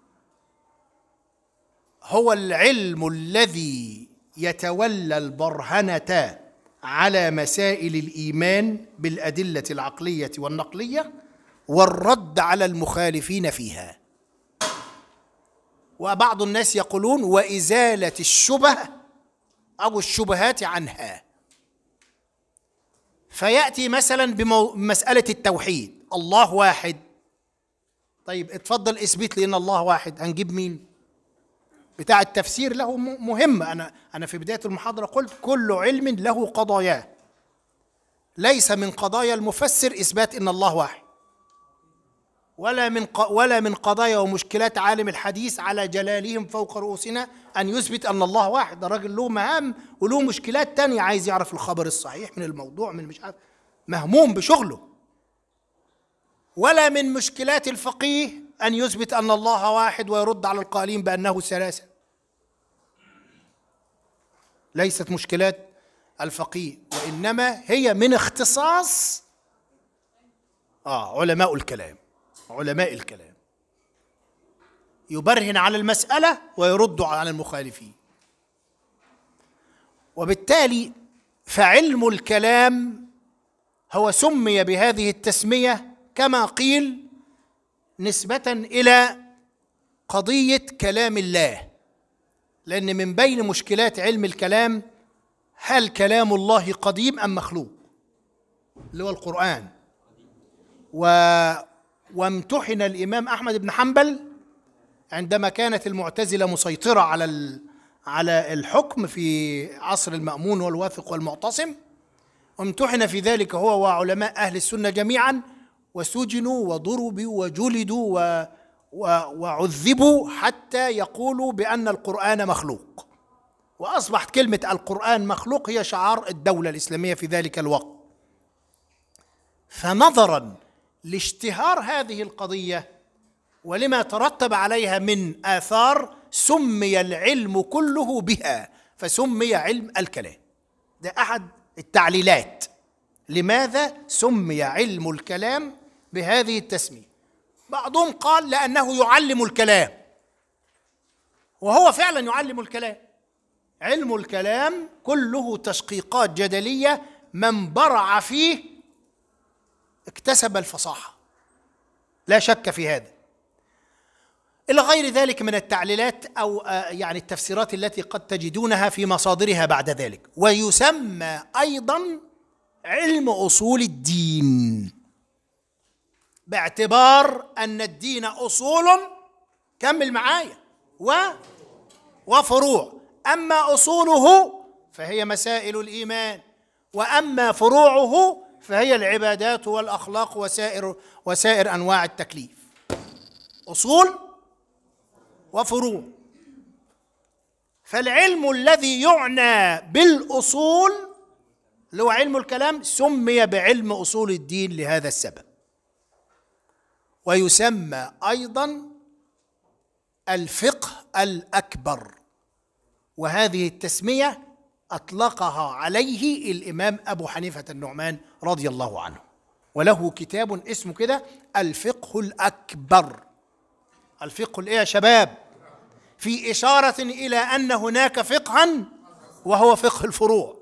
هو العلم الذي يتولى البرهنه على مسائل الايمان بالادله العقليه والنقليه والرد على المخالفين فيها وبعض الناس يقولون وازاله الشبه او الشبهات عنها فياتي مثلا بمساله التوحيد الله واحد طيب اتفضل اثبت لي ان الله واحد هنجيب مين بتاع التفسير له م- مهمة أنا أنا في بداية المحاضرة قلت كل علم له قضاياه ليس من قضايا المفسر إثبات إن الله واحد ولا من ق... ولا من قضايا ومشكلات عالم الحديث على جلالهم فوق رؤوسنا أن يثبت أن الله واحد ده راجل له مهام وله مشكلات تانية عايز يعرف الخبر الصحيح من الموضوع من مش عارف مهموم بشغله ولا من مشكلات الفقيه أن يثبت أن الله واحد ويرد على القائلين بأنه ثلاثة ليست مشكلات الفقيه وإنما هي من اختصاص آه علماء الكلام علماء الكلام يبرهن على المسألة ويرد على المخالفين وبالتالي فعلم الكلام هو سمي بهذه التسمية كما قيل نسبة إلى قضية كلام الله لأن من بين مشكلات علم الكلام هل كلام الله قديم أم مخلوق اللي هو القرآن و وامتحن الإمام أحمد بن حنبل عندما كانت المعتزلة مسيطرة على ال... على الحكم في عصر المأمون والواثق والمعتصم امتحن في ذلك هو وعلماء أهل السنة جميعا وسجنوا وضربوا وجلدوا و... و... وعذبوا حتى يقولوا بأن القرآن مخلوق وأصبحت كلمة القرآن مخلوق هي شعار الدولة الإسلامية في ذلك الوقت فنظرا لاشتهار هذه القضية ولما ترتب عليها من آثار سمي العلم كله بها فسمي علم الكلام ده أحد التعليلات لماذا سمي علم الكلام بهذه التسمية بعضهم قال لأنه يعلم الكلام وهو فعلا يعلم الكلام علم الكلام كله تشقيقات جدلية من برع فيه اكتسب الفصاحة لا شك في هذا إلى غير ذلك من التعليلات أو آه، يعني التفسيرات التي قد تجدونها في مصادرها بعد ذلك ويسمى أيضا علم أصول الدين باعتبار أن الدين أصول كمل معايا و وفروع أما أصوله فهي مسائل الإيمان وأما فروعه فهي العبادات والأخلاق وسائر وسائر أنواع التكليف أصول وفروع فالعلم الذي يعنى بالأصول اللي هو علم الكلام سمي بعلم أصول الدين لهذا السبب ويسمى أيضا الفقه الأكبر وهذه التسمية أطلقها عليه الإمام أبو حنيفة النعمان رضي الله عنه وله كتاب اسمه كده الفقه الأكبر الفقه الإيه يا شباب في إشارة إلى أن هناك فقها وهو فقه الفروع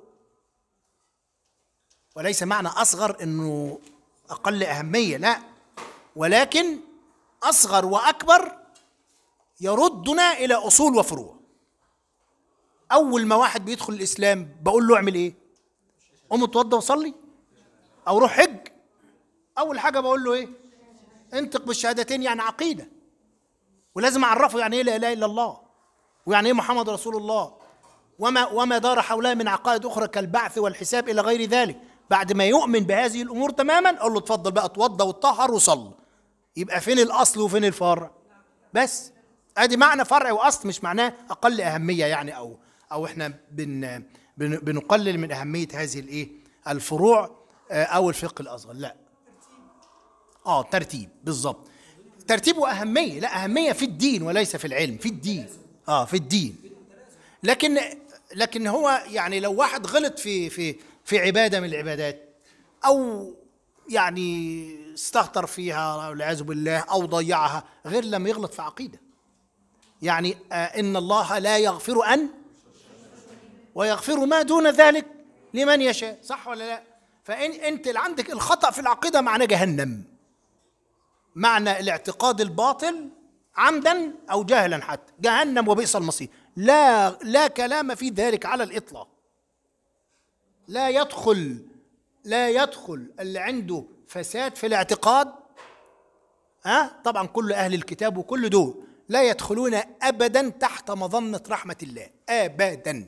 وليس معنى أصغر أنه أقل أهمية لا ولكن أصغر وأكبر يردنا إلى أصول وفروع أول ما واحد بيدخل الإسلام بقول له اعمل إيه؟ قوم اتوضى وصلي أو روح حج أول حاجة بقول له إيه؟ انطق بالشهادتين يعني عقيدة ولازم أعرفه يعني إيه لا إله إلا الله ويعني إيه محمد رسول الله وما وما دار حولها من عقائد أخرى كالبعث والحساب إلى غير ذلك بعد ما يؤمن بهذه الأمور تماما أقول له اتفضل بقى اتوضى واتطهر وصلي يبقى فين الأصل وفين الفرع؟ بس ادي معنى فرع واصل مش معناه اقل اهميه يعني او او احنا بن بن بنقلل من اهميه هذه الايه الفروع آه، او الفقه الاصغر لا اه ترتيب بالظبط ترتيب واهميه لا اهميه في الدين وليس في العلم في الدين اه في الدين لكن لكن هو يعني لو واحد غلط في في في عباده من العبادات او يعني استهتر فيها والعياذ بالله او ضيعها غير لما يغلط في عقيده يعني آه ان الله لا يغفر ان ويغفر ما دون ذلك لمن يشاء صح ولا لا فان انت اللي عندك الخطا في العقيده معناه جهنم معنى الاعتقاد الباطل عمدا او جهلا حتى جهنم وبئس المصير لا لا كلام في ذلك على الاطلاق لا يدخل لا يدخل اللي عنده فساد في الاعتقاد ها طبعا كل اهل الكتاب وكل دول لا يدخلون ابدا تحت مظنه رحمه الله ابدا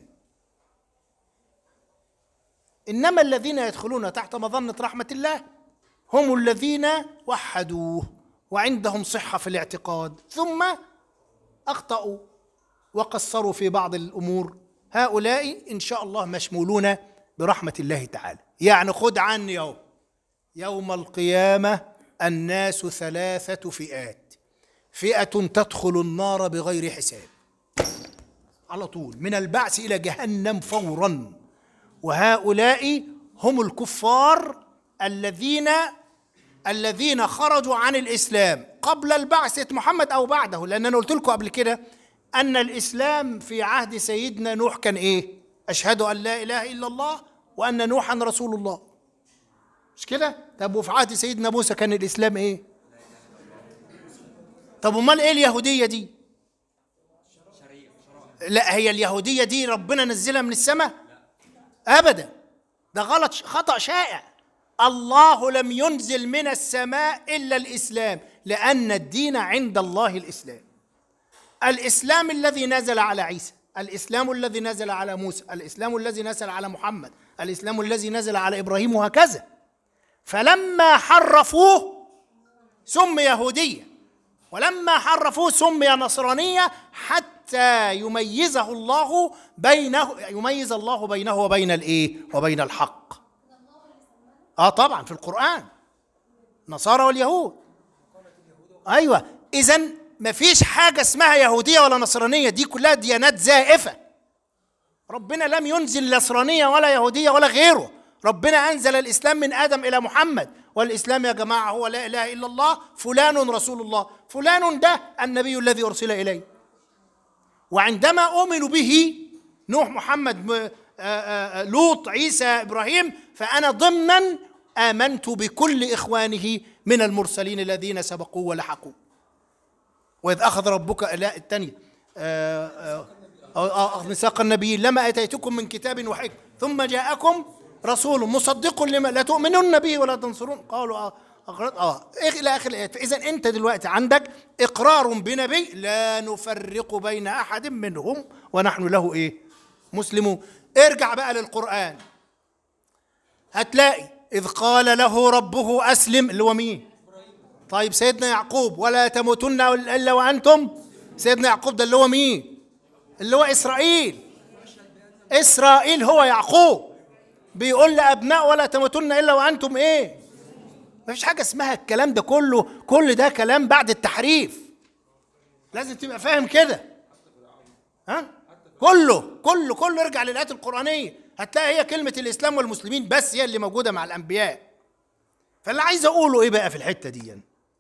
انما الذين يدخلون تحت مظنه رحمه الله هم الذين وحدوه وعندهم صحه في الاعتقاد ثم اخطاوا وقصروا في بعض الامور هؤلاء ان شاء الله مشمولون برحمه الله تعالى يعني خد عني اهو يوم القيامه الناس ثلاثه فئات فئه تدخل النار بغير حساب على طول من البعث الى جهنم فورا وهؤلاء هم الكفار الذين الذين خرجوا عن الاسلام قبل البعثة محمد او بعده لان انا قلت لكم قبل كده ان الاسلام في عهد سيدنا نوح كان ايه اشهد ان لا اله الا الله وان نوحا رسول الله مش كده طب وفي عهد سيدنا موسى كان الاسلام ايه طب امال ايه اليهوديه دي لا هي اليهوديه دي ربنا نزلها من السماء ابدا ده غلط خطا شائع الله لم ينزل من السماء الا الاسلام لان الدين عند الله الاسلام الاسلام الذي نزل على عيسى الاسلام الذي نزل على موسى الاسلام الذي نزل على محمد الاسلام الذي نزل على ابراهيم وهكذا فلما حرفوه سمي يهوديه ولما حرفوه سمي نصرانيه حتى يميزه الله بينه يميز الله بينه وبين الايه وبين الحق اه طبعا في القران نصارى واليهود ايوه اذا ما فيش حاجه اسمها يهوديه ولا نصرانيه دي كلها ديانات زائفه ربنا لم ينزل نصرانيه ولا يهوديه ولا غيره ربنا انزل الاسلام من ادم الى محمد والاسلام يا جماعه هو لا اله الا الله فلان رسول الله فلان ده النبي الذي ارسل اليه وعندما امنوا به نوح محمد م- آه، آه، آه، لوط عيسى ابراهيم فانا ضمنا امنت بكل اخوانه من المرسلين الذين سبقوه ولحقوه واذ اخذ ربك لا الثانيه آه، آه، آه، آه، ميثاق النبيين لما اتيتكم من كتاب وحكم ثم جاءكم رسول مصدق لما لا تؤمنون به ولا تنصرون قالوا اه أقرأت اه إخ- الى اخر الايات فاذا انت دلوقتي عندك اقرار بنبي لا نفرق بين احد منهم ونحن له ايه مسلمون ارجع بقى للقران هتلاقي اذ قال له ربه اسلم اللي هو مين طيب سيدنا يعقوب ولا تموتن الا وانتم سيدنا يعقوب ده اللي هو مين اللي هو اسرائيل اسرائيل هو يعقوب بيقول لابناء ولا تموتن الا وانتم ايه ما فيش حاجه اسمها الكلام ده كله كل ده كلام بعد التحريف لازم تبقى فاهم كده ها كله كله كله ارجع للايات القرانيه هتلاقي هي كلمه الاسلام والمسلمين بس هي اللي موجوده مع الانبياء فاللي عايز اقوله ايه بقى في الحته دي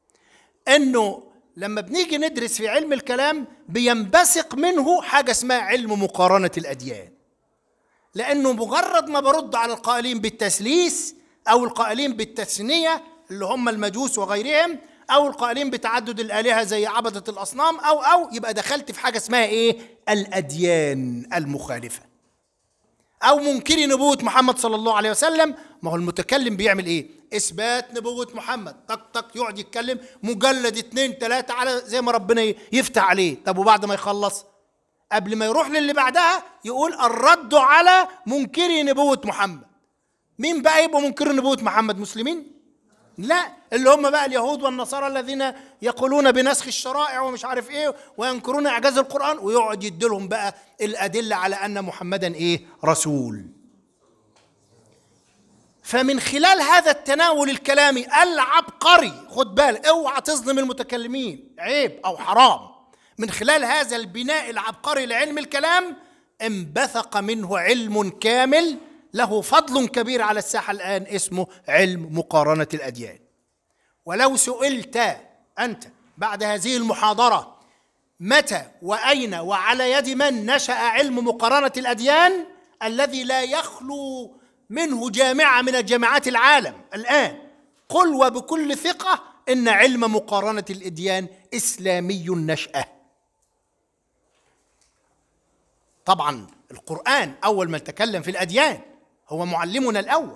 انه لما بنيجي ندرس في علم الكلام بينبثق منه حاجه اسمها علم مقارنه الاديان لانه مجرد ما برد على القائلين بالتثليث او القائلين بالتثنيه اللي هم المجوس وغيرهم او القائلين بتعدد الالهه زي عبده الاصنام او او يبقى دخلت في حاجه اسمها ايه الاديان المخالفه او منكري نبوه محمد صلى الله عليه وسلم ما هو المتكلم بيعمل ايه اثبات نبوه محمد طق طق يقعد يتكلم مجلد اتنين تلاته على زي ما ربنا يفتح عليه طب وبعد ما يخلص قبل ما يروح للي بعدها يقول الرد على منكري نبوة محمد مين بقى يبقوا منكري نبوة محمد مسلمين لا اللي هم بقى اليهود والنصارى الذين يقولون بنسخ الشرائع ومش عارف ايه وينكرون اعجاز القرآن ويقعد يديلهم بقى الأدلة على أن محمدا ايه رسول فمن خلال هذا التناول الكلامي العبقري خد بالك اوعى تظلم المتكلمين عيب او حرام من خلال هذا البناء العبقري لعلم الكلام انبثق منه علم كامل له فضل كبير على الساحه الان اسمه علم مقارنه الاديان ولو سئلت انت بعد هذه المحاضره متى واين وعلى يد من نشا علم مقارنه الاديان الذي لا يخلو منه جامعه من جامعات العالم الان قل وبكل ثقه ان علم مقارنه الاديان اسلامي النشاه طبعا القرآن أول من تكلم في الأديان هو معلمنا الأول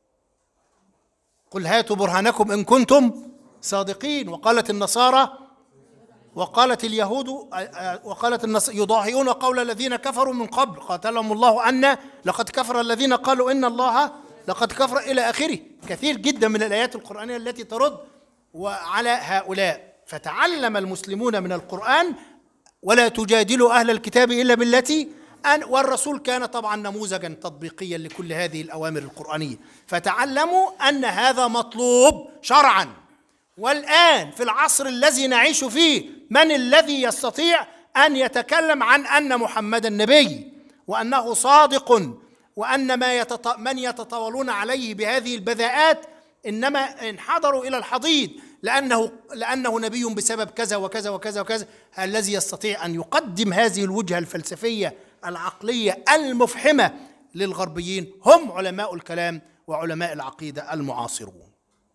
قل هاتوا برهانكم إن كنتم صادقين وقالت النصارى وقالت اليهود وقالت النصارى يضاهئون قول الذين كفروا من قبل قاتلهم الله أن لقد كفر الذين قالوا إن الله لقد كفر إلى آخره كثير جدا من الآيات القرآنية التي ترد وعلى هؤلاء فتعلم المسلمون من القرآن ولا تجادلوا أهل الكتاب إلا بالتي أن والرسول كان طبعا نموذجا تطبيقيا لكل هذه الأوامر القرآنية فتعلموا أن هذا مطلوب شرعا والآن في العصر الذي نعيش فيه من الذي يستطيع ان يتكلم عن ان محمدا نبي وانه صادق وان ما يتط... من يتطاولون عليه بهذه البذاءات انما انحدروا الى الحضيض لانه لانه نبي بسبب كذا وكذا وكذا وكذا الذي يستطيع ان يقدم هذه الوجهه الفلسفيه العقليه المفحمه للغربيين هم علماء الكلام وعلماء العقيده المعاصرون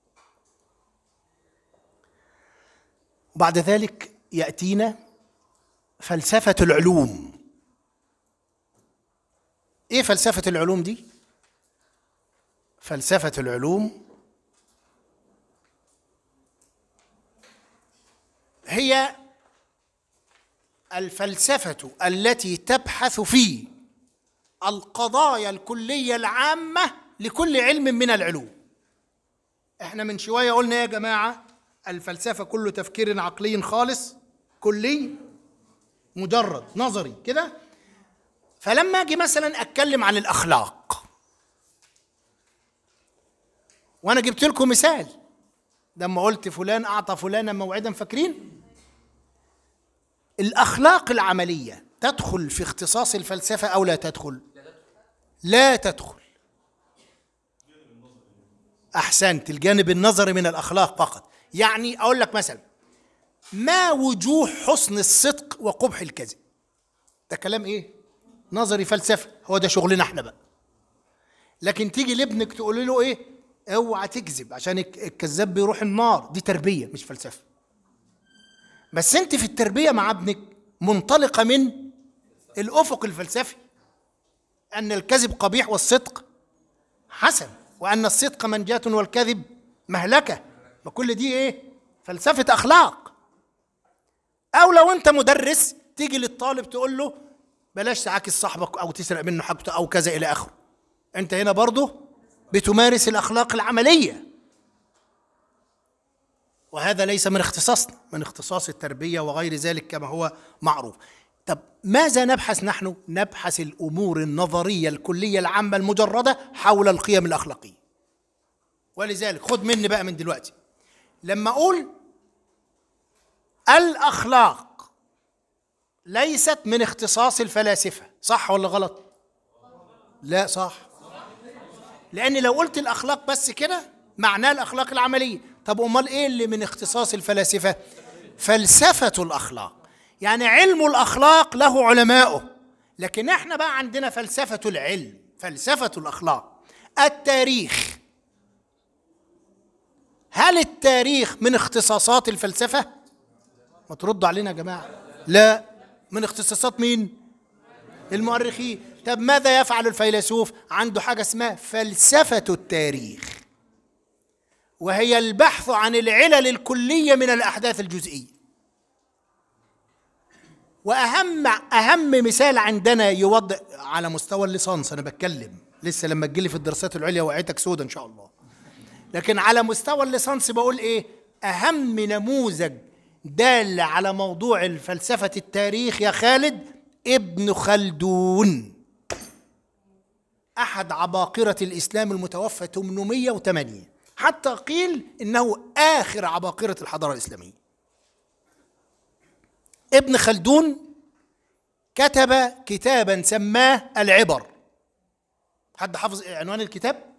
وبعد ذلك ياتينا فلسفه العلوم ايه فلسفه العلوم دي فلسفه العلوم هي الفلسفه التي تبحث في القضايا الكليه العامه لكل علم من العلوم احنا من شويه قلنا يا جماعه الفلسفه كله تفكير عقلي خالص كلي مجرد نظري كده فلما اجي مثلا اتكلم عن الاخلاق وانا جبت لكم مثال لما قلت فلان اعطى فلانا موعدا فاكرين الاخلاق العمليه تدخل في اختصاص الفلسفه او لا تدخل لا تدخل احسنت الجانب النظري من الاخلاق فقط يعني اقول لك مثلا ما وجوه حسن الصدق وقبح الكذب ده كلام ايه نظري فلسفه هو ده شغلنا احنا بقى لكن تيجي لابنك تقول له ايه اوعى تكذب عشان الك- الكذاب بيروح النار دي تربيه مش فلسفه بس انت في التربيه مع ابنك منطلقه من الافق الفلسفي ان الكذب قبيح والصدق حسن وان الصدق منجاه والكذب مهلكه ما كل دي ايه فلسفه اخلاق او لو انت مدرس تيجي للطالب تقول له بلاش تعاكس صاحبك او تسرق منه حاجته او كذا الى اخره انت هنا برضه بتمارس الاخلاق العمليه وهذا ليس من اختصاصنا من اختصاص التربيه وغير ذلك كما هو معروف طب ماذا نبحث نحن نبحث الامور النظريه الكليه العامه المجرده حول القيم الاخلاقيه ولذلك خد مني بقى من دلوقتي لما اقول الاخلاق ليست من اختصاص الفلاسفه صح ولا غلط لا صح لان لو قلت الاخلاق بس كده معناه الاخلاق العمليه طب امال ايه اللي من اختصاص الفلاسفه فلسفه الاخلاق يعني علم الاخلاق له علماؤه لكن احنا بقى عندنا فلسفه العلم فلسفه الاخلاق التاريخ هل التاريخ من اختصاصات الفلسفه ما تردوا علينا يا جماعه لا من اختصاصات مين المؤرخين طب ماذا يفعل الفيلسوف عنده حاجه اسمها فلسفه التاريخ وهي البحث عن العلل الكليه من الاحداث الجزئيه واهم اهم مثال عندنا يوضح على مستوى الليسانس انا بتكلم لسه لما تجيلي في الدراسات العليا وعيتك سودة ان شاء الله لكن على مستوى الليسانس بقول ايه اهم نموذج دال على موضوع الفلسفه التاريخ يا خالد ابن خلدون احد عباقره الاسلام المتوفى 808 حتى قيل انه اخر عباقره الحضاره الاسلاميه ابن خلدون كتب كتابا سماه العبر حد حافظ عنوان الكتاب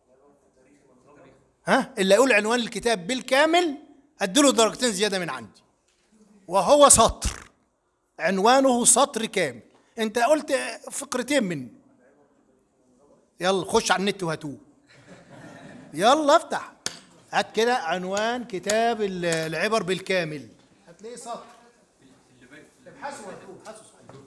ها اللي يقول عنوان الكتاب بالكامل اديله درجتين زياده من عندي وهو سطر عنوانه سطر كامل انت قلت فقرتين منه يلا خش على النت وهاتوه يلا افتح هات كده عنوان كتاب ال- العبر بالكامل هتلاقيه سطر ابحثوا وهاتوه ابحثوا صحيح.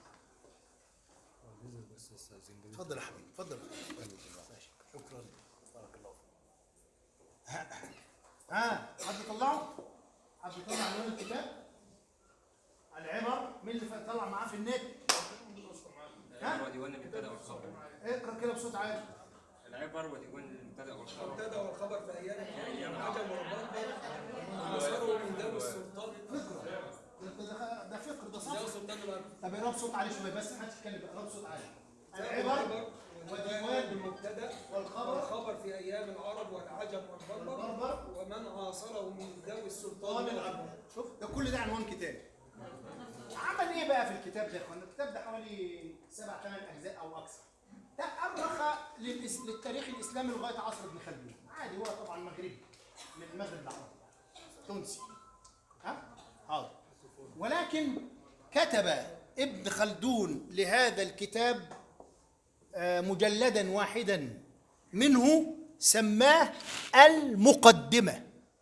اتفضل يا حبيبي اتفضل ماشي. شكرا بارك الله فيك. ها ها حد يطلعه؟ حد يطلع عنوان الكتاب؟ العبر مين اللي طلع معاه في النت؟ ها؟ وديوان المبتدا والخبر اقرا كده بصوت عالي العبر وديوان المبتدا والخبر المبتدا والخبر في ايام العجم والبربر وصاروا من ذوي السلطان ده- ده ده فقر ده ذوي صح السلطان الأرض. طب اقرا بصوت عالي شويه بس محدش يتكلم اقرا بصوت عالي العبر وديوان المبتدا والخبر والخبر في ايام العرب والعجم والبربر والبربر ومن عاصره من ذوي طال السلطان العبد شوف ده كل ده عنوان كتاب عمل ايه بقى في الكتاب ده يا اخوانا؟ الكتاب ده حوالي سبع ثمان اجزاء او اكثر. ده أرخ للإس... للتاريخ الاسلامي لغايه عصر ابن خلدون. عادي هو طبعا مغربي من المغرب العربي. تونسي. ها؟ حاضر. ولكن كتب ابن خلدون لهذا الكتاب آه، مجلدا واحدا منه سماه المقدمه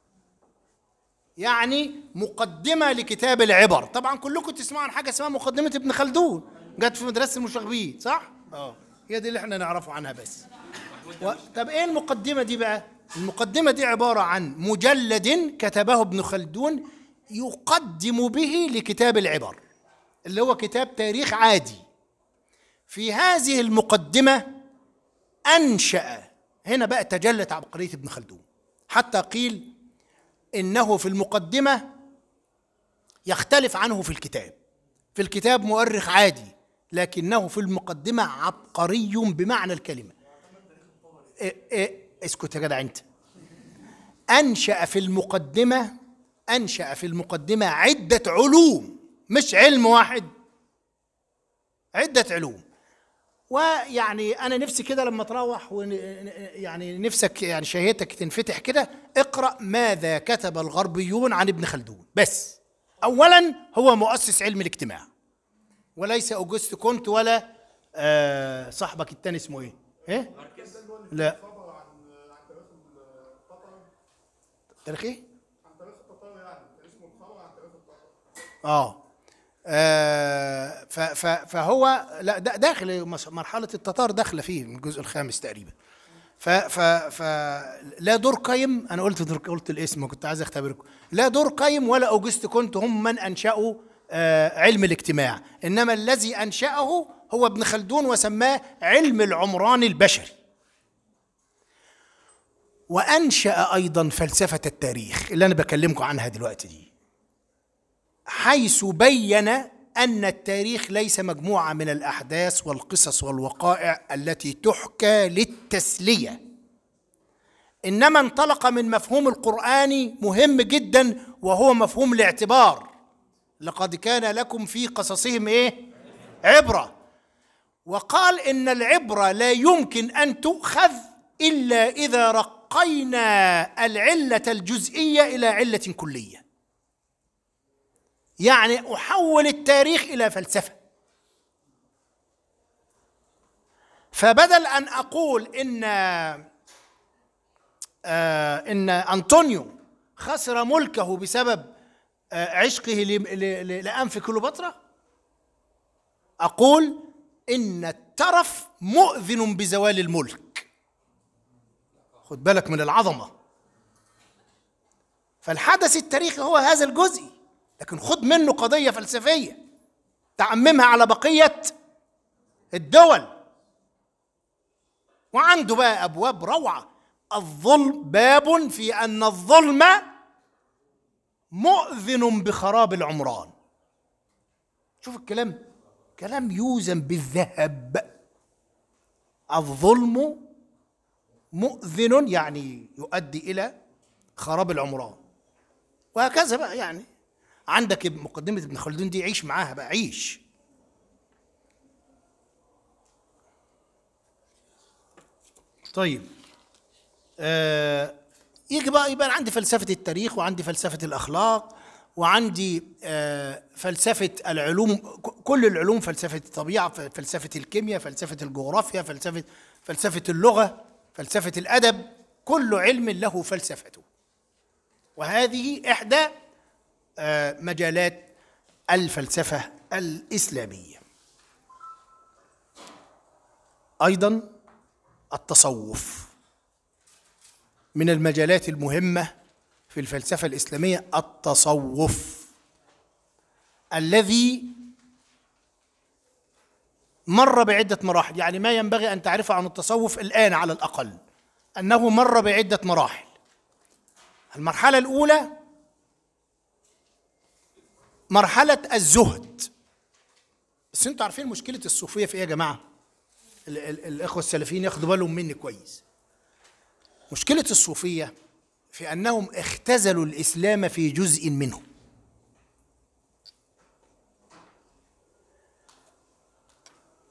يعني مقدمة لكتاب العبر طبعا كلكم تسمعوا عن حاجة اسمها مقدمة ابن خلدون جت في مدرسة المشاغبين صح؟ اه هي دي اللي احنا نعرفه عنها بس و... طب ايه المقدمة دي بقى؟ المقدمة دي عبارة عن مجلد كتبه ابن خلدون يقدم به لكتاب العبر اللي هو كتاب تاريخ عادي في هذه المقدمة أنشأ هنا بقى تجلت عبقرية ابن خلدون حتى قيل انه في المقدمه يختلف عنه في الكتاب في الكتاب مؤرخ عادي لكنه في المقدمه عبقري بمعنى الكلمه إيه إيه اسكت يا جدع انت انشا في المقدمه انشا في المقدمه عده علوم مش علم واحد عده علوم ويعني انا نفسي كده لما تروح ون- يعني نفسك يعني شهيتك تنفتح كده اقرا ماذا كتب الغربيون عن ابن خلدون بس اولا هو مؤسس علم الاجتماع وليس اوجست كونت ولا آه صاحبك التاني اسمه ايه؟ ايه؟ لا خبر عن عن تاريخ التتار تاريخ ايه؟ عن تاريخ التتار يعني اسمه خبر عن تاريخ التتار اه آه، ف- ف- فهو لا دا- داخل مس- مرحله التتار داخله فيه من الجزء الخامس تقريبا ف ف ف لا دور قيم انا قلت دور قلت الاسم كنت عايز اختبركم لا دور قيم ولا اوجست كنت هم من انشأوا آه، علم الاجتماع انما الذي انشأه هو ابن خلدون وسماه علم العمران البشري وانشأ ايضا فلسفه التاريخ اللي انا بكلمكم عنها دلوقتي دي حيث بين ان التاريخ ليس مجموعه من الاحداث والقصص والوقائع التي تحكى للتسليه انما انطلق من مفهوم القراني مهم جدا وهو مفهوم الاعتبار لقد كان لكم في قصصهم ايه عبره وقال ان العبره لا يمكن ان تؤخذ الا اذا رقينا العله الجزئيه الى عله كليه يعني احول التاريخ الى فلسفه فبدل ان اقول ان آه ان انطونيو خسر ملكه بسبب آه عشقه ل- ل- ل- لانف كليوباترا اقول ان الترف مؤذن بزوال الملك خد بالك من العظمه فالحدث التاريخي هو هذا الجزء لكن خد منه قضيه فلسفيه تعممها على بقيه الدول وعنده بقى ابواب روعه الظلم باب في ان الظلم مؤذن بخراب العمران شوف الكلام كلام يوزن بالذهب الظلم مؤذن يعني يؤدي الى خراب العمران وهكذا بقى يعني عندك مقدمة ابن خلدون دي عيش معاها بقى عيش طيب آه يجي بقى يبقى عندي فلسفة التاريخ وعندي فلسفة الأخلاق وعندي آه فلسفة العلوم ك- كل العلوم فلسفة الطبيعة ف- فلسفة الكيمياء فلسفة الجغرافيا فلسفة فلسفة اللغة فلسفة الأدب كل علم له فلسفته وهذه إحدى آه، مجالات الفلسفة الإسلامية أيضا التصوف من المجالات المهمة في الفلسفة الإسلامية التصوف الذي مر بعدة مراحل يعني ما ينبغي أن تعرفه عن التصوف الآن على الأقل أنه مر بعدة مراحل المرحلة الأولى مرحلة الزهد بس انتوا عارفين مشكلة الصوفية في ايه يا جماعة؟ ال- ال- الإخوة السلفيين ياخدوا بالهم مني كويس. مشكلة الصوفية في أنهم اختزلوا الإسلام في جزء منه.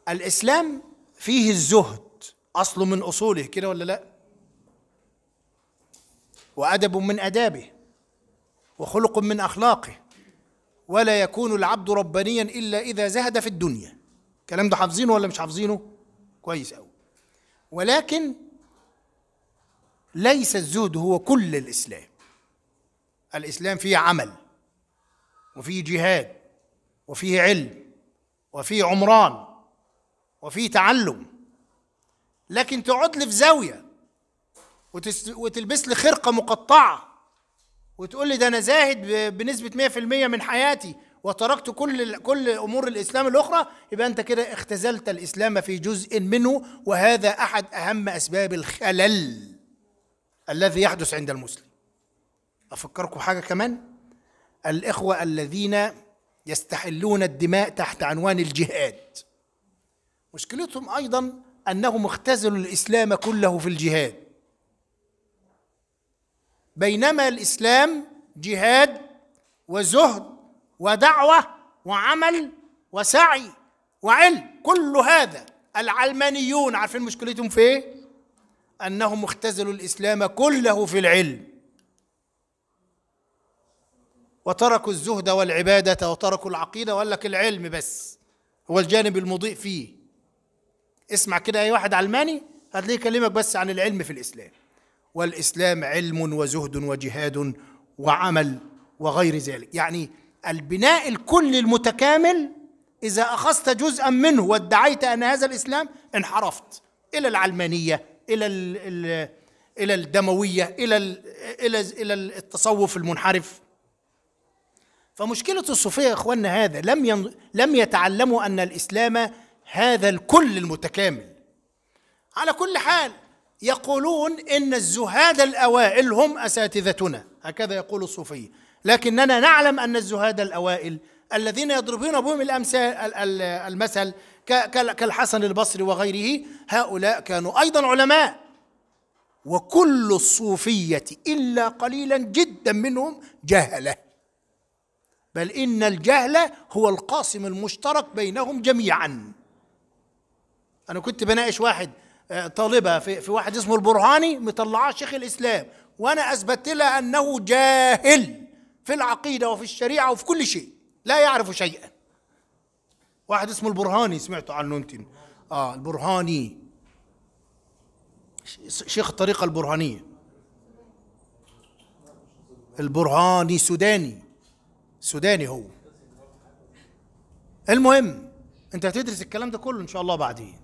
الاسلام فيه الزهد اصل من اصوله كده ولا لا وادب من ادابه وخلق من اخلاقه ولا يكون العبد ربانيا الا اذا زهد في الدنيا الكلام ده حافظينه ولا مش حافظينه كويس قوي ولكن ليس الزهد هو كل الاسلام الاسلام فيه عمل وفيه جهاد وفيه علم وفيه عمران وفيه تعلم لكن تقعد لي في زاويه وتس وتلبس لي خرقه مقطعه وتقول لي ده انا زاهد ب- بنسبه 100% من حياتي وتركت كل كل امور الاسلام الاخرى يبقى انت كده اختزلت الاسلام في جزء منه وهذا احد اهم اسباب الخلل الذي يحدث عند المسلم افكركم حاجه كمان الاخوه الذين يستحلون الدماء تحت عنوان الجهاد مشكلتهم ايضا انهم اختزلوا الاسلام كله في الجهاد بينما الاسلام جهاد وزهد ودعوه وعمل وسعي وعلم كل هذا العلمانيون عارفين مشكلتهم في ايه انهم اختزلوا الاسلام كله في العلم وتركوا الزهد والعباده وتركوا العقيده وقال لك العلم بس هو الجانب المضيء فيه اسمع كده اي واحد علماني هتلاقيه يكلمك بس عن العلم في الاسلام والاسلام علم وزهد وجهاد وعمل وغير ذلك يعني البناء الكلي المتكامل اذا اخذت جزءا منه وادعيت ان هذا الاسلام انحرفت الى العلمانيه الى ال ال الى الدمويه الى ال الى الى التصوف المنحرف فمشكلة الصوفية يا اخواننا هذا لم ين... لم يتعلموا ان الاسلام هذا الكل المتكامل. على كل حال يقولون ان الزهاد الاوائل هم اساتذتنا هكذا يقول الصوفية لكننا نعلم ان الزهاد الاوائل الذين يضربون بهم الامثال ال- ال- المثل ك- كال- كالحسن البصري وغيره هؤلاء كانوا ايضا علماء وكل الصوفية الا قليلا جدا منهم جهله بل ان الجهل هو القاسم المشترك بينهم جميعا انا كنت بناقش واحد آه، طالبه في, في واحد اسمه البرهاني مطلعاه شيخ الاسلام وانا اثبتت لها انه جاهل في العقيده وفي الشريعه وفي كل شيء لا يعرف شيئا واحد اسمه البرهاني سمعتوا عنه انت اه البرهاني ش- شيخ الطريقه البرهانيه البرهاني سوداني سوداني هو المهم انت هتدرس الكلام ده كله ان شاء الله بعدين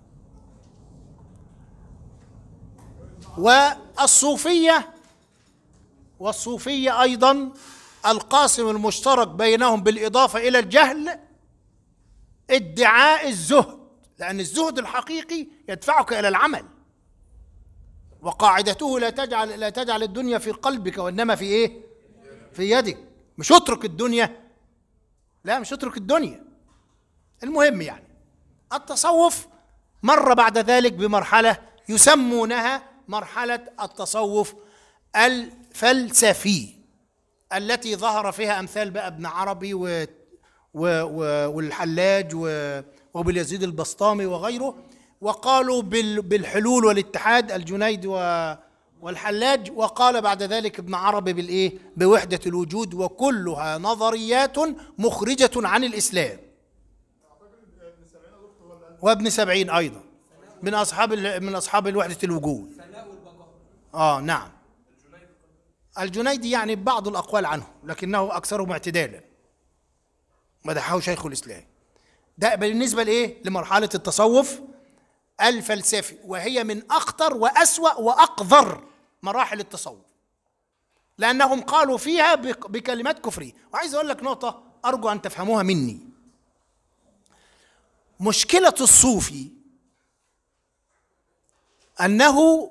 والصوفيه والصوفيه ايضا القاسم المشترك بينهم بالاضافه الى الجهل ادعاء الزهد لان الزهد الحقيقي يدفعك الى العمل وقاعدته لا تجعل لا تجعل الدنيا في قلبك وانما في ايه في يدك مش اترك الدنيا لا مش اترك الدنيا المهم يعني التصوف مر بعد ذلك بمرحلة يسمونها مرحلة التصوف الفلسفي التي ظهر فيها أمثال بقى ابن عربي و و و والحلاج و وباليزيد البسطامي وغيره وقالوا بال بالحلول والاتحاد الجنيد و والحلاج وقال بعد ذلك ابن عربي بالايه بوحده الوجود وكلها نظريات مخرجه عن الاسلام وابن سبعين ايضا من اصحاب ال- من اصحاب الوحده الوجود اه نعم الجنيدي يعني بعض الاقوال عنه لكنه اكثرهم اعتدالا مدحه شيخ الاسلام ده بالنسبه لايه لمرحله التصوف الفلسفي وهي من اخطر واسوا واقذر مراحل التصوف لانهم قالوا فيها بك- بكلمات كفريه وعايز اقول لك نقطه ارجو ان تفهموها مني مشكله الصوفي انه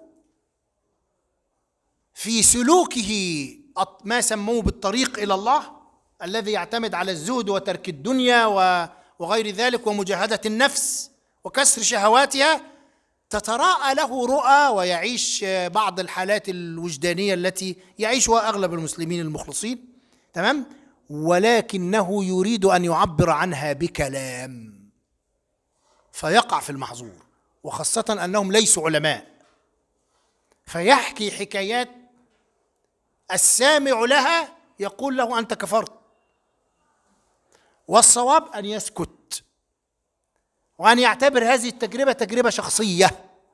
في سلوكه الط- ما سموه بالطريق الى الله الذي يعتمد على الزهد وترك الدنيا و- وغير ذلك ومجاهده النفس وكسر شهواتها تتراءى له رؤى ويعيش بعض الحالات الوجدانيه التي يعيشها اغلب المسلمين المخلصين تمام ولكنه يريد ان يعبر عنها بكلام فيقع في المحظور وخاصة أنهم ليسوا علماء فيحكي حكايات السامع لها يقول له أنت كفرت والصواب أن يسكت وأن يعتبر هذه التجربة تجربة شخصية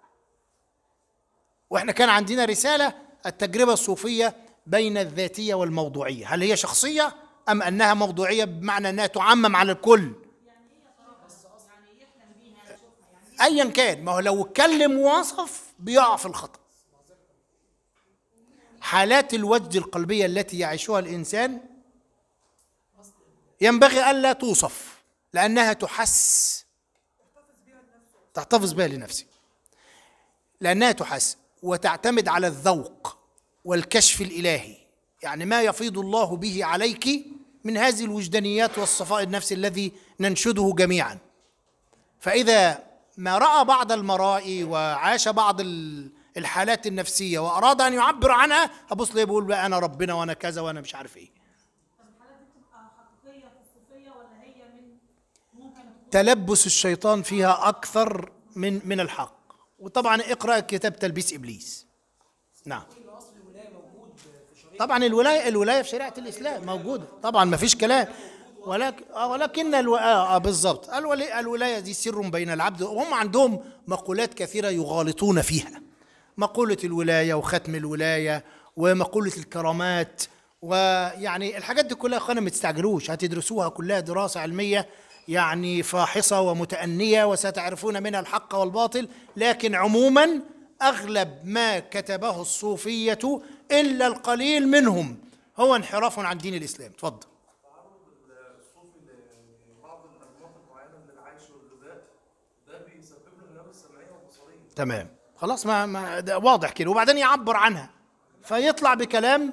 واحنا كان عندنا رسالة التجربة الصوفية بين الذاتية والموضوعية هل هي شخصية أم أنها موضوعية بمعنى أنها تعمم على الكل أيا كان ما هو لو اتكلم ووصف بيقع في الخطأ حالات الوجد القلبية التي يعيشها الإنسان ينبغي ألا توصف لأنها تحس تحتفظ بها لنفسك لأنها تحس وتعتمد على الذوق والكشف الإلهي يعني ما يفيض الله به عليك من هذه الوجدانيات والصفاء النفسي الذي ننشده جميعا فإذا ما رأى بعض المرائي وعاش بعض ال- الحالات النفسية وأراد أن يعبر عنها أبص ليه بيقول بقى أنا ربنا وأنا كذا وأنا مش عارف إيه الحالات دي بتبقى حقيقية في الصوفية ولا هي من ممكن تكون تلبس الشيطان فيها أكثر من من الحق وطبعا اقرأ كتاب تلبيس إبليس نعم طبعا الولاية الولاية في شريعة الإسلام موجودة طبعا ما فيش كلام ولكن آه ولكن الو... آه آه بالضبط الولي... الولاية دي سر بين العبد وهم عندهم مقولات كثيرة يغالطون فيها مقولة الولاية وختم الولاية ومقولة الكرامات ويعني الحاجات دي كلها يا اخوانا ما تستعجلوش هتدرسوها كلها دراسة علمية يعني فاحصة ومتأنية وستعرفون منها الحق والباطل لكن عموما أغلب ما كتبه الصوفية إلا القليل منهم هو انحراف عن دين الإسلام تفضل تعرض الصوفي لبعض الانماط المعينه من العيش والغذاء ده بيسبب له هلاوس سمعيه وبصريه تمام خلاص ما, ما ده واضح كده وبعدين يعبر عنها فيطلع بكلام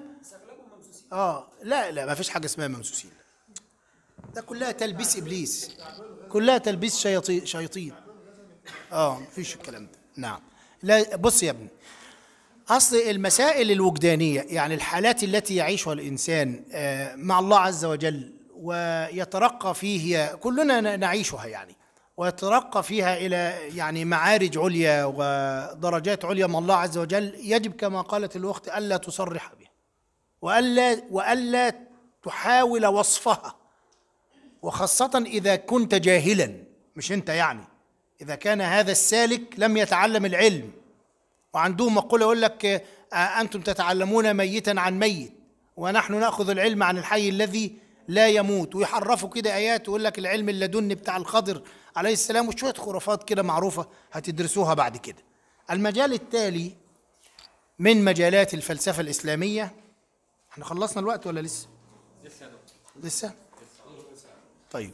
اه لا لا ما فيش حاجه اسمها ممسوسين ده كلها تلبيس ابليس كلها تلبيس شياطين شياطين اه ما فيش الكلام ده نعم لا بص يا ابني اصل المسائل الوجدانيه يعني الحالات التي يعيشها الانسان آه، مع الله عز وجل ويترقى فيه كلنا ن- نعيشها يعني ويترقى فيها الى يعني معارج عليا ودرجات عليا مع الله عز وجل يجب كما قالت الاخت الا تصرح بها والا والا تحاول وصفها وخاصه اذا كنت جاهلا مش انت يعني اذا كان هذا السالك لم يتعلم العلم وعندهم مقولة يقول لك آه، أنتم تتعلمون ميتا عن ميت ونحن نأخذ العلم عن الحي الذي لا يموت ويحرفوا كده آيات ويقول لك العلم اللدني بتاع الخضر عليه السلام وشوية خرافات كده معروفة هتدرسوها بعد كده المجال التالي من مجالات الفلسفة الإسلامية احنا خلصنا الوقت ولا لسه؟ لسه؟ طيب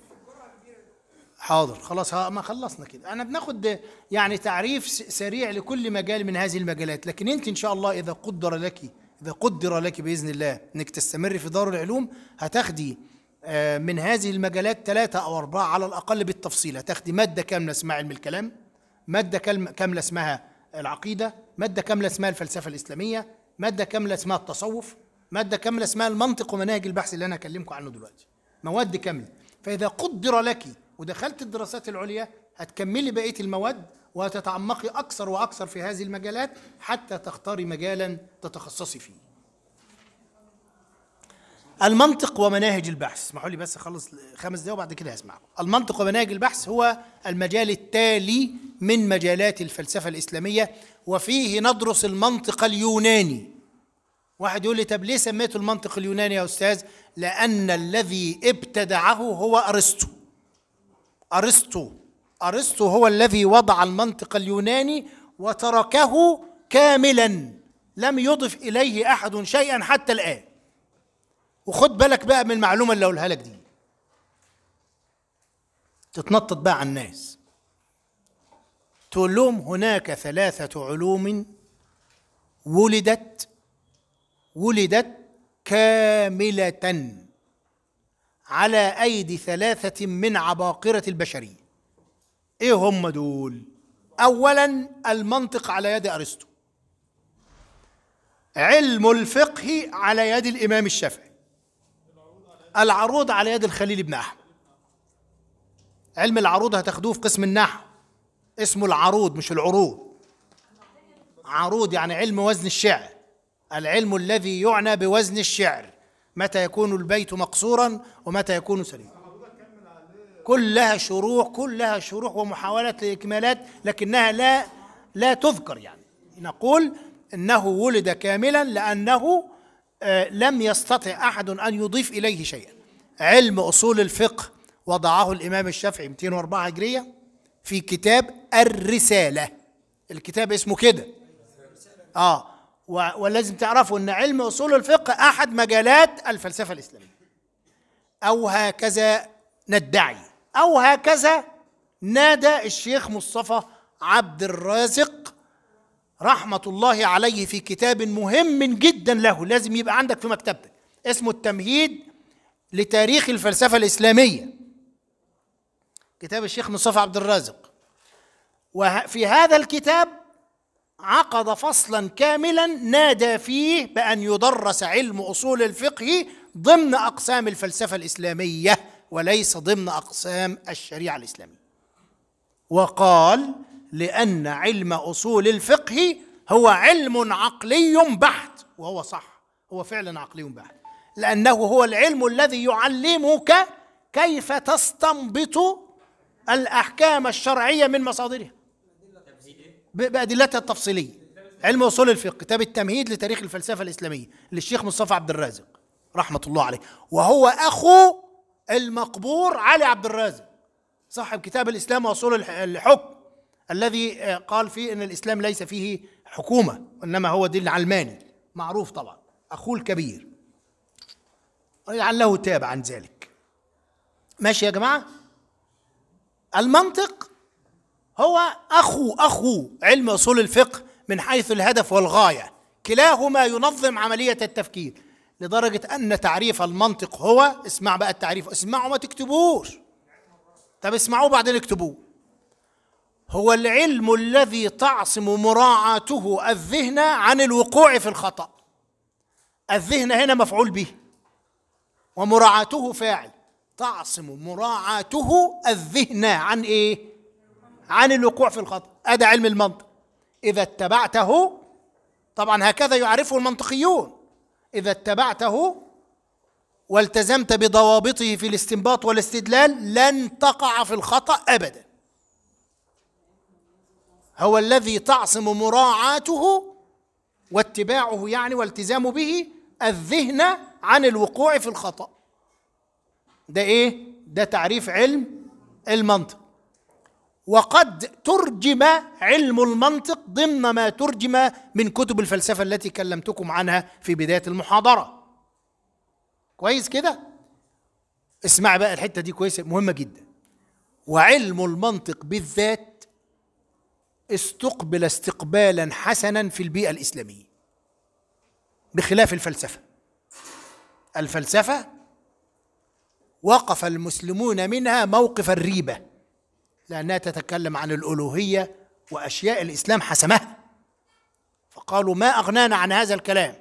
حاضر خلاص ها ما خلصنا كده انا بناخد يعني تعريف س- سريع لكل مجال من هذه المجالات لكن انت ان شاء الله اذا قدر لك اذا قدر لك باذن الله انك تستمر في دار العلوم هتاخدي آه، من هذه المجالات ثلاثة أو أربعة على الأقل بالتفصيل هتاخدي مادة كاملة اسمها علم الكلام مادة كلم- كاملة اسمها العقيدة مادة كاملة اسمها الفلسفة الإسلامية مادة كاملة اسمها التصوف مادة كاملة اسمها المنطق ومناهج البحث اللي أنا أكلمكم عنه دلوقتي مواد كاملة فإذا قدر لك ودخلت الدراسات العليا هتكملي بقية المواد وهتتعمقي أكثر وأكثر في هذه المجالات حتى تختاري مجالا تتخصصي فيه المنطق ومناهج البحث اسمحوا لي بس اخلص خمس دقايق وبعد كده هسمعكم المنطق ومناهج البحث هو المجال التالي من مجالات الفلسفة الإسلامية وفيه ندرس المنطق اليوناني واحد يقول لي طب ليه سميته المنطق اليوناني يا أستاذ لأن الذي ابتدعه هو أرسطو أرسطو أرسطو هو الذي وضع المنطق اليوناني وتركه كاملا لم يضف إليه أحد شيئا حتى الآن وخد بالك بقى من المعلومة اللي أقولها لك دي تتنطط بقى على الناس تقول لهم هناك ثلاثة علوم ولدت ولدت كاملة على أيدي ثلاثة من عباقرة البشرية إيه هم دول؟ أولا المنطق على يد أرسطو علم الفقه على يد الإمام الشافعي العروض على يد الخليل بن أحمد علم العروض هتاخدوه في قسم النحو اسمه العروض مش العروض عروض يعني علم وزن الشعر العلم الذي يعنى بوزن الشعر متى يكون البيت مقصورا ومتى يكون سليما كلها شروح كلها شروح ومحاولات لإكمالات لكنها لا لا تذكر يعني نقول إنه ولد كاملا لأنه آه، لم يستطع أحد أن يضيف إليه شيئا علم أصول الفقه وضعه الإمام الشافعي 204 هجرية في كتاب الرسالة الكتاب اسمه كده اه و- ولازم تعرفوا ان علم اصول الفقه احد مجالات الفلسفه الاسلاميه او هكذا ندعي او هكذا نادى الشيخ مصطفى عبد الرازق رحمه الله عليه في كتاب مهم جدا له لازم يبقى عندك في مكتبتك اسمه التمهيد لتاريخ الفلسفه الاسلاميه كتاب الشيخ مصطفى عبد الرازق وفي هذا الكتاب عقد فصلا كاملا نادى فيه بان يدرس علم اصول الفقه ضمن اقسام الفلسفه الاسلاميه وليس ضمن اقسام الشريعه الاسلاميه وقال لان علم اصول الفقه هو علم عقلي بحت وهو صح هو فعلا عقلي بحت لانه هو العلم الذي يعلمك كيف تستنبط الاحكام الشرعيه من مصادرها ب- بأدلتها التفصيلية علم أصول الفقه كتاب التمهيد لتاريخ الفلسفة الإسلامية للشيخ مصطفى عبد الرازق رحمة الله عليه وهو أخو المقبور علي عبد الرازق صاحب كتاب الإسلام وأصول الح- الحكم الذي آه، قال فيه أن الإسلام ليس فيه حكومة وإنما هو دين علماني معروف طبعا أخوه الكبير لعله تاب عن ذلك ماشي يا جماعة المنطق هو اخو اخو علم اصول الفقه من حيث الهدف والغايه كلاهما ينظم عمليه التفكير لدرجه ان تعريف المنطق هو اسمع بقى التعريف اسمعوا ما تكتبوش طب اسمعوه بعدين اكتبوه هو العلم الذي تعصم مراعاته الذهن عن الوقوع في الخطأ الذهن هنا مفعول به ومراعاته فاعل تعصم مراعاته الذهن عن ايه عن الوقوع في الخطأ هذا علم المنطق إذا اتبعته طبعا هكذا يعرفه المنطقيون إذا اتبعته والتزمت بضوابطه في الاستنباط والاستدلال لن تقع في الخطأ أبدا هو الذي تعصم مراعاته واتباعه يعني والتزام به الذهن عن الوقوع في الخطأ ده ايه ده تعريف علم المنطق وقد ترجم علم المنطق ضمن ما ترجم من كتب الفلسفه التي كلمتكم عنها في بدايه المحاضره كويس كده اسمع بقى الحته دي كويسه مهمه جدا وعلم المنطق بالذات استقبل استقبالا حسنا في البيئه الاسلاميه بخلاف الفلسفه الفلسفه وقف المسلمون منها موقف الريبه لأنها تتكلم عن الألوهية وأشياء الإسلام حسمها فقالوا ما أغنانا عن هذا الكلام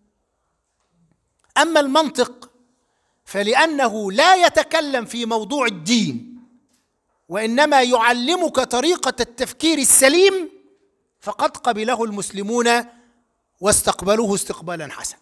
أما المنطق فلأنه لا يتكلم في موضوع الدين وإنما يعلمك طريقة التفكير السليم فقد قبله المسلمون واستقبلوه استقبالا حسنا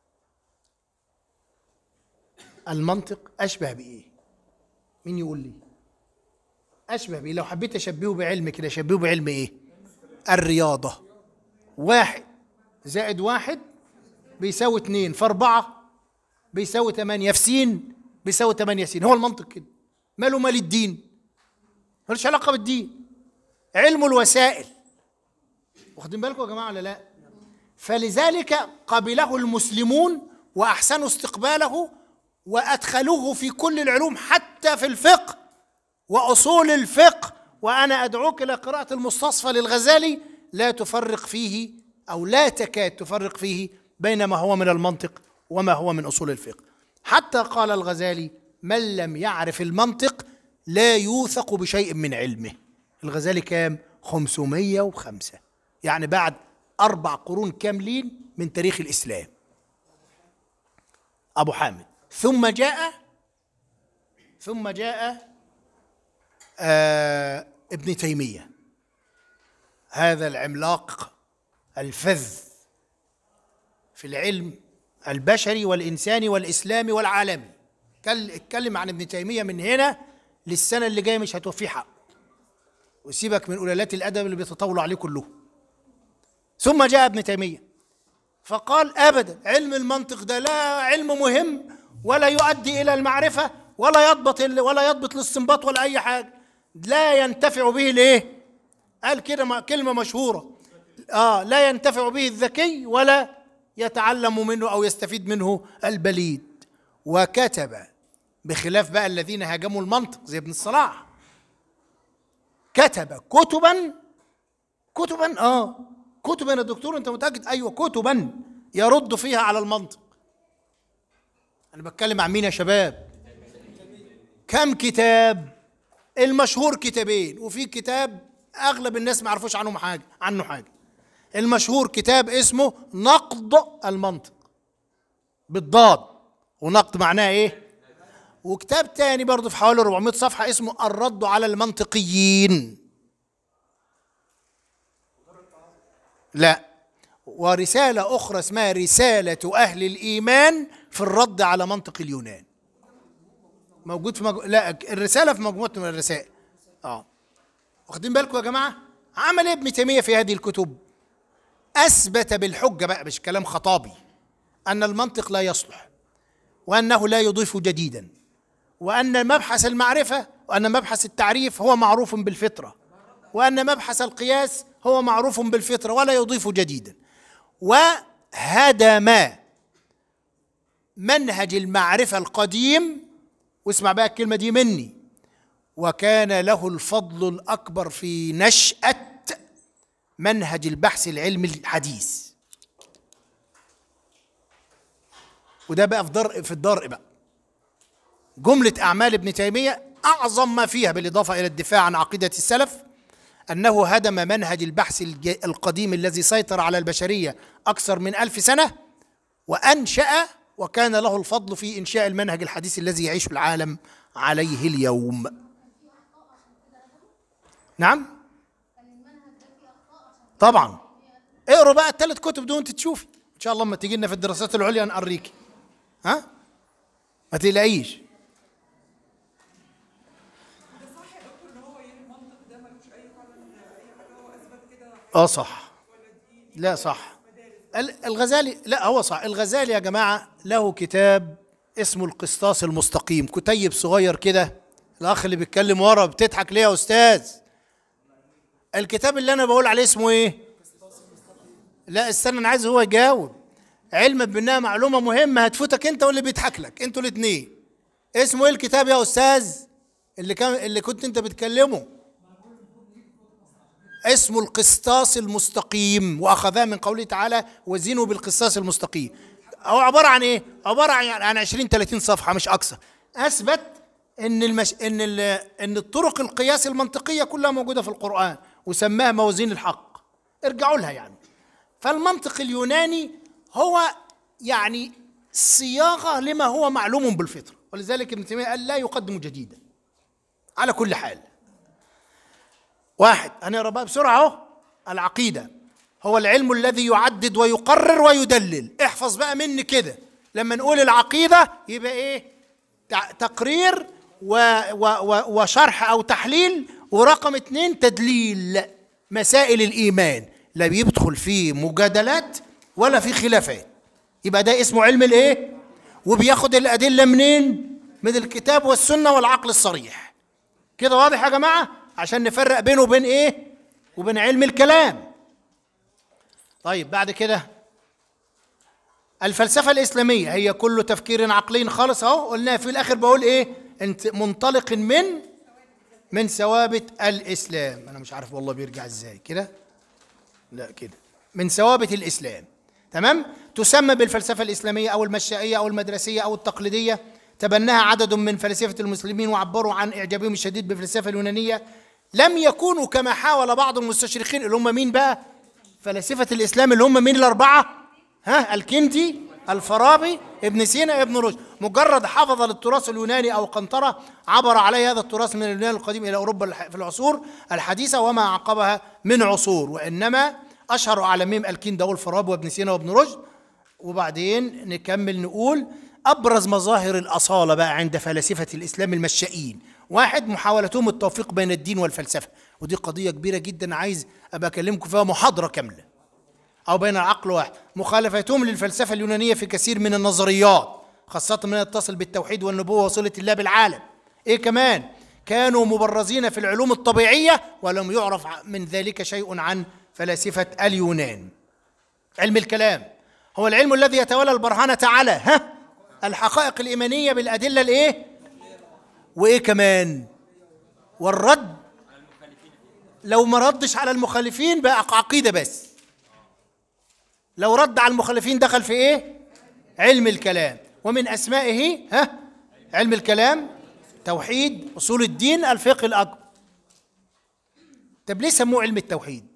المنطق أشبه بإيه؟ مين يقول لي؟ أشبه بإيه؟ لو حبيت أشبهه بعلم كده أشبهه بعلم إيه؟ الرياضة واحد زائد واحد بيساوي اتنين في أربعة بيساوي تمانية في سين بيساوي تمانية سين هو المنطق كده ماله مال الدين ملوش علاقة بالدين علم الوسائل واخدين بالكم يا جماعة ولا لا؟ فلذلك قبله المسلمون وأحسنوا استقباله وأدخلوه في كل العلوم حتى في الفقه واصول الفقه وانا ادعوك الى قراءه المستصفى للغزالي لا تفرق فيه او لا تكاد تفرق فيه بين ما هو من المنطق وما هو من اصول الفقه حتى قال الغزالي من لم يعرف المنطق لا يوثق بشيء من علمه الغزالي كام 505 يعني بعد اربع قرون كاملين من تاريخ الاسلام ابو حامد ثم جاء ثم جاء آه ابن تيمية هذا العملاق الفذ في العلم البشري والإنساني والإسلامي والعالمي كل- اتكلم عن ابن تيمية من هنا للسنة اللي جاية مش هتوفيه حق وسيبك من قلالات الأدب اللي بيتطاولوا عليه كلهم ثم جاء ابن تيمية فقال أبدا علم المنطق ده لا علم مهم ولا يؤدي إلى المعرفة ولا يضبط ال- ولا يضبط الاستنباط ولا أي حاجة لا ينتفع به الإيه؟ قال كده م- كلمة مشهورة آه لا ينتفع به الذكي ولا يتعلم منه أو يستفيد منه البليد وكتب بخلاف بقى الذين هاجموا المنطق زي ابن الصلاح كتب كتبا كتبا اه كتبا يا دكتور انت متاكد ايوه كتبا يرد فيها على المنطق انا بتكلم عن مين يا شباب كم كتاب المشهور كتابين وفي كتاب اغلب الناس ما يعرفوش عنهم حاجه عنه حاجه المشهور كتاب اسمه نقد المنطق بالضاد ونقد معناه ايه وكتاب تاني برضه في حوالي 400 صفحه اسمه الرد على المنطقيين لا ورسالة أخرى اسمها رسالة أهل الإيمان في الرد على منطق اليونان موجود في مج... لا الرسالة في مجموعة من الرسائل اه واخدين بالكم يا جماعة عمل إيه ابن تيمية في هذه الكتب أثبت بالحجة بقى مش كلام خطابي أن المنطق لا يصلح وأنه لا يضيف جديدا وأن مبحث المعرفة وأن مبحث التعريف هو معروف بالفطرة وأن مبحث القياس هو معروف بالفطرة ولا يضيف جديدا وهدم منهج المعرفة القديم واسمع بقى الكلمة دي مني وكان له الفضل الأكبر في نشأة منهج البحث العلمي الحديث وده بقى في درء في الدرء بقى جملة أعمال ابن تيمية أعظم ما فيها بالإضافة إلى الدفاع عن عقيدة السلف أنه هدم منهج البحث الج- القديم الذي سيطر على البشرية أكثر من ألف سنة وأنشأ وكان له الفضل في إنشاء المنهج الحديث الذي يعيش العالم عليه اليوم نعم طبعا اقروا بقى الثلاث كتب دول انت تشوفي ان شاء الله لما تيجي لنا في الدراسات العليا نقريكي ها ما تقلقيش اه صح لا صح ال- الغزالي لا هو صح الغزالي يا جماعة له كتاب اسمه القسطاس المستقيم كتيب صغير كده الأخ اللي بيتكلم ورا بتضحك ليه يا أستاذ الكتاب اللي أنا بقول عليه اسمه إيه لا استنى أنا عايز هو يجاوب علم بأنها معلومة مهمة هتفوتك أنت واللي بيضحك لك أنتوا الاتنين اسمه إيه الكتاب يا أستاذ اللي كان اللي كنت أنت بتكلمه اسمه القسطاس المستقيم واخذاه من قوله تعالى وزنوا بالقسطاس المستقيم هو عباره عن ايه عباره عن عن 20 30 صفحه مش اكثر اثبت ان المش... ان ال... ان الطرق القياس المنطقيه كلها موجوده في القران وسماها موازين الحق ارجعوا لها يعني فالمنطق اليوناني هو يعني صياغه لما هو معلوم بالفطره ولذلك ابن تيميه قال لا يقدم جديدا على كل حال واحد هنقرا بقى بسرعه اهو العقيده هو العلم الذي يعدد ويقرر ويدلل احفظ بقى مني كده لما نقول العقيده يبقى ايه تع- تقرير و و و وشرح او تحليل ورقم اتنين تدليل مسائل الايمان لا بيدخل فيه مجادلات ولا في خلافات يبقى ده اسمه علم الايه وبياخد الادله منين من الكتاب والسنه والعقل الصريح كده واضح يا جماعه عشان نفرق بينه وبين ايه وبين علم الكلام طيب بعد كده الفلسفه الاسلاميه هي كل تفكير عقلي خالص اهو قلنا في الاخر بقول ايه انت منطلق من من ثوابت الاسلام انا مش عارف والله بيرجع ازاي كده لا كده من ثوابت الاسلام تمام تسمى بالفلسفه الاسلاميه او المشائيه او المدرسيه او التقليديه تبناها عدد من فلاسفه المسلمين وعبروا عن اعجابهم الشديد بالفلسفه اليونانيه لم يكونوا كما حاول بعض المستشرقين اللي هم مين بقى فلاسفه الاسلام اللي هم مين الاربعه ها الكندي الفارابي ابن سينا ابن رشد مجرد حفظ للتراث اليوناني او قنطره عبر عليه هذا التراث من اليونان القديم الى اوروبا الح- في العصور الحديثه وما عقبها من عصور وانما اشهر اعلامهم الكين داول فارابي وابن سينا وابن رشد وبعدين نكمل نقول ابرز مظاهر الاصاله بقى عند فلاسفه الاسلام المشائين واحد محاولتهم التوفيق بين الدين والفلسفه ودي قضيه كبيره جدا عايز ابقى اكلمكم فيها محاضره كامله او بين العقل واحد مخالفتهم للفلسفه اليونانيه في كثير من النظريات خاصه من يتصل بالتوحيد والنبوه وصله الله بالعالم ايه كمان كانوا مبرزين في العلوم الطبيعيه ولم يعرف من ذلك شيء عن فلاسفه اليونان علم الكلام هو العلم الذي يتولى البرهنة على ها الحقائق الإيمانية بالأدلة الإيه؟ وإيه كمان؟ والرد لو ما ردش على المخالفين بقى عقيدة بس لو رد على المخالفين دخل في إيه؟ علم الكلام ومن أسمائه ها علم الكلام توحيد أصول الدين الفقه الأكبر طب ليه سموه علم التوحيد؟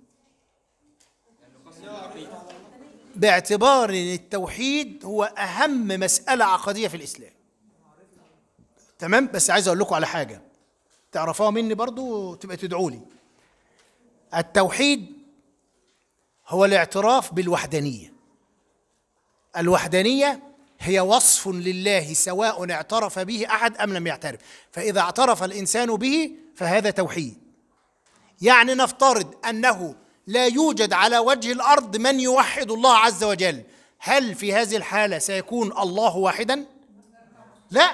باعتبار ان التوحيد هو اهم مساله عقديه في الاسلام تمام بس عايز اقول لكم على حاجه تعرفوها مني برضو تبقى تدعوا لي التوحيد هو الاعتراف بالوحدانيه الوحدانيه هي وصف لله سواء اعترف به احد ام لم يعترف فاذا اعترف الانسان به فهذا توحيد يعني نفترض انه لا يوجد على وجه الارض من يوحد الله عز وجل هل في هذه الحاله سيكون الله واحدا لا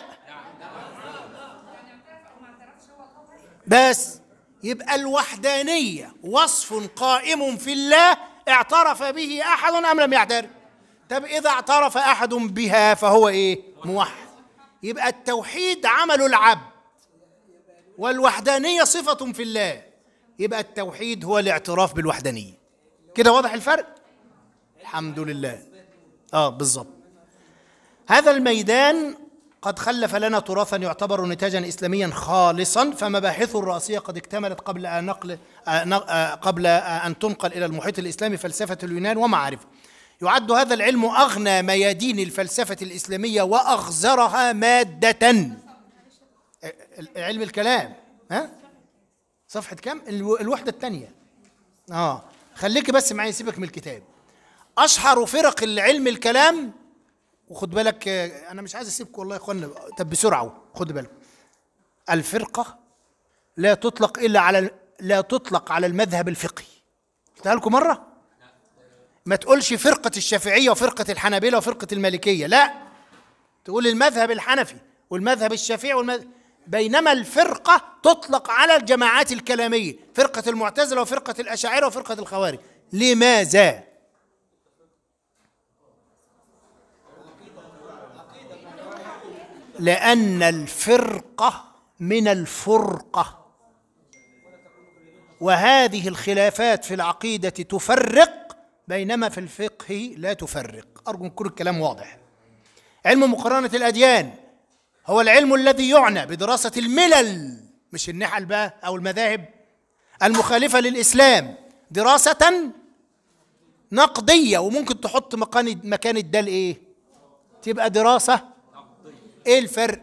بس يبقى الوحدانيه وصف قائم في الله اعترف به احد ام لم يعترف طب اذا اعترف احد بها فهو ايه موحد يبقى التوحيد عمل العبد والوحدانيه صفه في الله يبقى التوحيد هو الاعتراف بالوحدانيه كده واضح الفرق الحمد لله اه بالظبط هذا الميدان قد خلف لنا تراثا يعتبر نتاجا اسلاميا خالصا فمباحثه الرئيسيه قد اكتملت قبل ان نقل آه، نق- آه، قبل آه، ان تنقل الى المحيط الاسلامي فلسفه اليونان ومعارفه يعد هذا العلم اغنى ميادين الفلسفه الاسلاميه واغزرها ماده آه، علم الكلام ها صفحة كام؟ الو- الوحدة الثانية. اه خليكي بس معايا سيبك من الكتاب. أشهر فرق العلم الكلام وخد بالك آه، أنا مش عايز أسيبكم والله يا إخوانا طب بسرعة خد بالك. الفرقة لا تطلق إلا على لا تطلق على المذهب الفقهي. قلتها لكم مرة؟ ما تقولش فرقة الشافعية وفرقة الحنابلة وفرقة المالكية، لا. تقول المذهب الحنفي والمذهب الشافعي والمذهب بينما الفرقة تطلق على الجماعات الكلامية فرقة المعتزلة وفرقة الأشاعرة وفرقة الخوارج لماذا؟ لأن الفرقة من الفرقة وهذه الخلافات في العقيدة تفرق بينما في الفقه لا تفرق أرجو أن يكون الكلام واضح علم مقارنة الأديان هو العلم الذي يعنى بدراسة الملل مش النحل بقى أو المذاهب المخالفة للإسلام دراسة نقدية وممكن تحط مكان مكان الدال إيه؟ تبقى دراسة إيه الفرق؟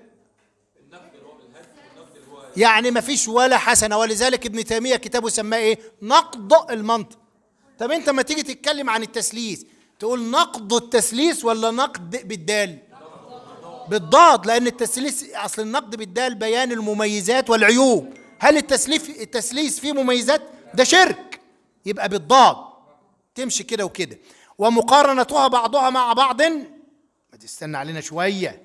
يعني ما فيش ولا حسنة ولذلك ابن تيمية كتابه سماه إيه؟ نقد المنطق طب أنت ما تيجي تتكلم عن التسليس تقول نقد التسليس ولا نقد بالدال؟ بالضاد لان التسليس اصل النقد بالدال بيان المميزات والعيوب هل التسليف التسليس فيه مميزات ده شرك يبقى بالضاد تمشي كده وكده ومقارنتها بعضها مع بعض ما تستنى علينا شويه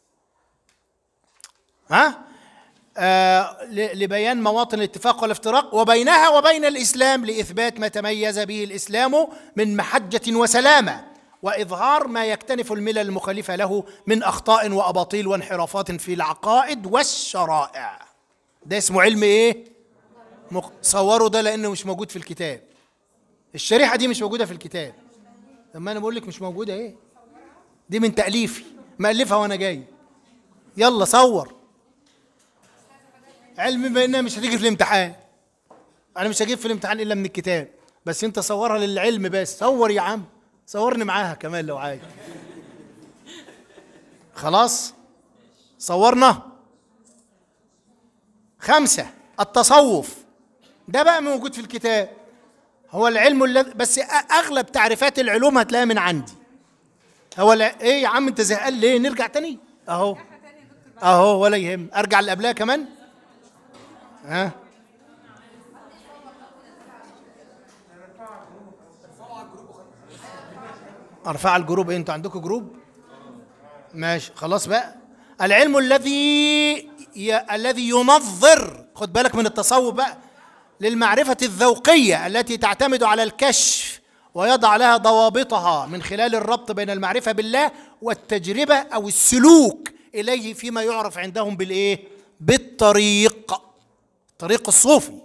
ها آه ل- لبيان مواطن الاتفاق والافتراق وبينها وبين الاسلام لاثبات ما تميز به الاسلام من محجه وسلامه واظهار ما يكتنف الملل المخالفه له من اخطاء واباطيل وانحرافات في العقائد والشرائع ده اسمه علم ايه مق- صوروا ده لانه مش موجود في الكتاب الشريحه دي مش موجوده في الكتاب لما انا بقول لك مش موجوده ايه دي من تاليفي مالفها وانا جاي يلا صور علم بانها مش هتيجي في الامتحان انا مش هجيب في الامتحان الا من الكتاب بس انت صورها للعلم بس صور يا عم صورني معاها كمان لو عايز خلاص صورنا خمسة التصوف ده بقى موجود في الكتاب هو العلم الذي بس أ- اغلب تعريفات العلوم هتلاقيها من عندي هو الع- ايه يا عم انت زهقان ليه نرجع تاني اهو اهو ولا يهم ارجع اللي قبلها كمان ها ارفع الجروب ايه انتوا عندكم جروب ماشي خلاص بقى العلم الذي ي... الذي ينظر خد بالك من التصوف بقى للمعرفة الذوقية التي تعتمد على الكشف ويضع لها ضوابطها من خلال الربط بين المعرفة بالله والتجربة أو السلوك إليه فيما يعرف عندهم بالإيه؟ بالطريق الطريق الصوفي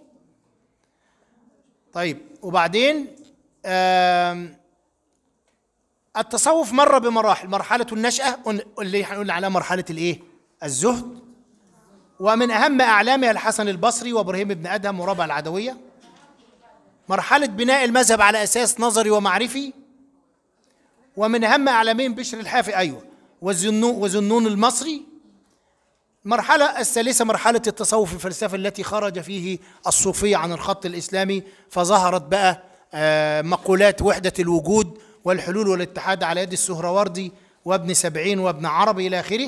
طيب وبعدين آم، التصوف مر بمراحل مرحلة النشأة قلنا- اللي هنقول عليها مرحلة الإيه؟ الزهد ومن أهم أعلامها الحسن البصري وإبراهيم بن أدهم وربع العدوية مرحلة بناء المذهب على أساس نظري ومعرفي ومن أهم أعلامهم بشر الحافي أيوة وزنون, وزنون المصري المرحلة الثالثة مرحلة التصوف الفلسفي التي خرج فيه الصوفية عن الخط الإسلامي فظهرت بقى آه، مقولات وحدة الوجود والحلول والاتحاد على يد السهروردي وابن سبعين وابن عربي إلى آخره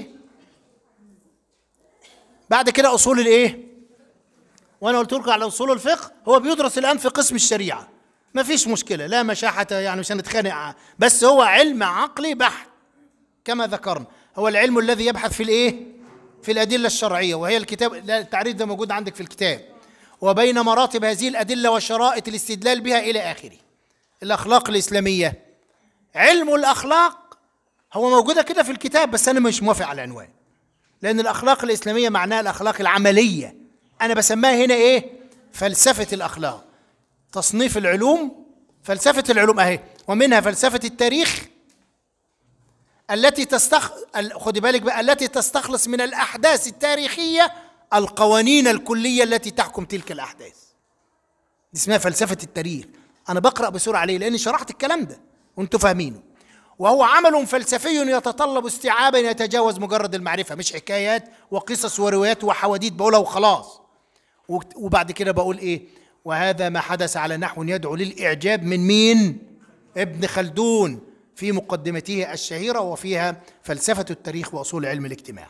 بعد كده اصول الايه وانا قلت لكم على اصول الفقه هو بيدرس الان في قسم الشريعه ما فيش مشكله لا مشاحه يعني مش هنتخانق بس هو علم عقلي بحت كما ذكرنا هو العلم الذي يبحث في الايه في الادله الشرعيه وهي الكتاب لا، التعريف ده موجود عندك في الكتاب وبين مراتب هذه الادله وشرائط الاستدلال بها الى اخره الاخلاق الاسلاميه علم الاخلاق هو موجوده كده في الكتاب بس انا مش موافق على العنوان لأن الأخلاق الإسلامية معناها الأخلاق العملية أنا بسميها هنا إيه؟ فلسفة الأخلاق تصنيف العلوم فلسفة العلوم أهي ومنها فلسفة التاريخ التي تستخ ال- خدي بالك بقى التي تستخلص من الأحداث التاريخية القوانين الكلية التي تحكم تلك الأحداث دي اسمها فلسفة التاريخ أنا بقرأ بسرعة عليه لأني شرحت الكلام ده وأنتوا فاهمينه وهو عمل فلسفي يتطلب استيعابا يتجاوز مجرد المعرفة مش حكايات وقصص وروايات وحواديت بقولها وخلاص وبت- وبعد كده بقول ايه وهذا ما حدث على نحو يدعو للإعجاب من مين ابن خلدون في مقدمته الشهيرة وفيها فلسفة التاريخ وأصول علم الاجتماع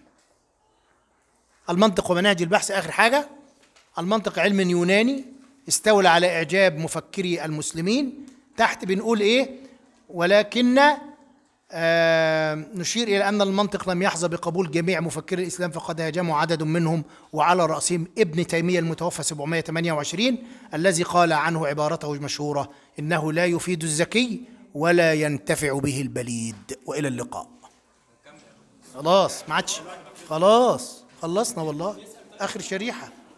المنطق ومناهج البحث آخر حاجة المنطق علم يوناني استولى على إعجاب مفكري المسلمين تحت بنقول إيه ولكن آه نشير إلى أن المنطق لم يحظى بقبول جميع مفكري الإسلام فقد هاجموا عدد منهم وعلى رأسهم ابن تيمية المتوفى 728 الذي قال عنه عبارته المشهورة إنه لا يفيد الذكي ولا ينتفع به البليد وإلى اللقاء خلاص ما عادش خلاص خلصنا والله آخر شريحة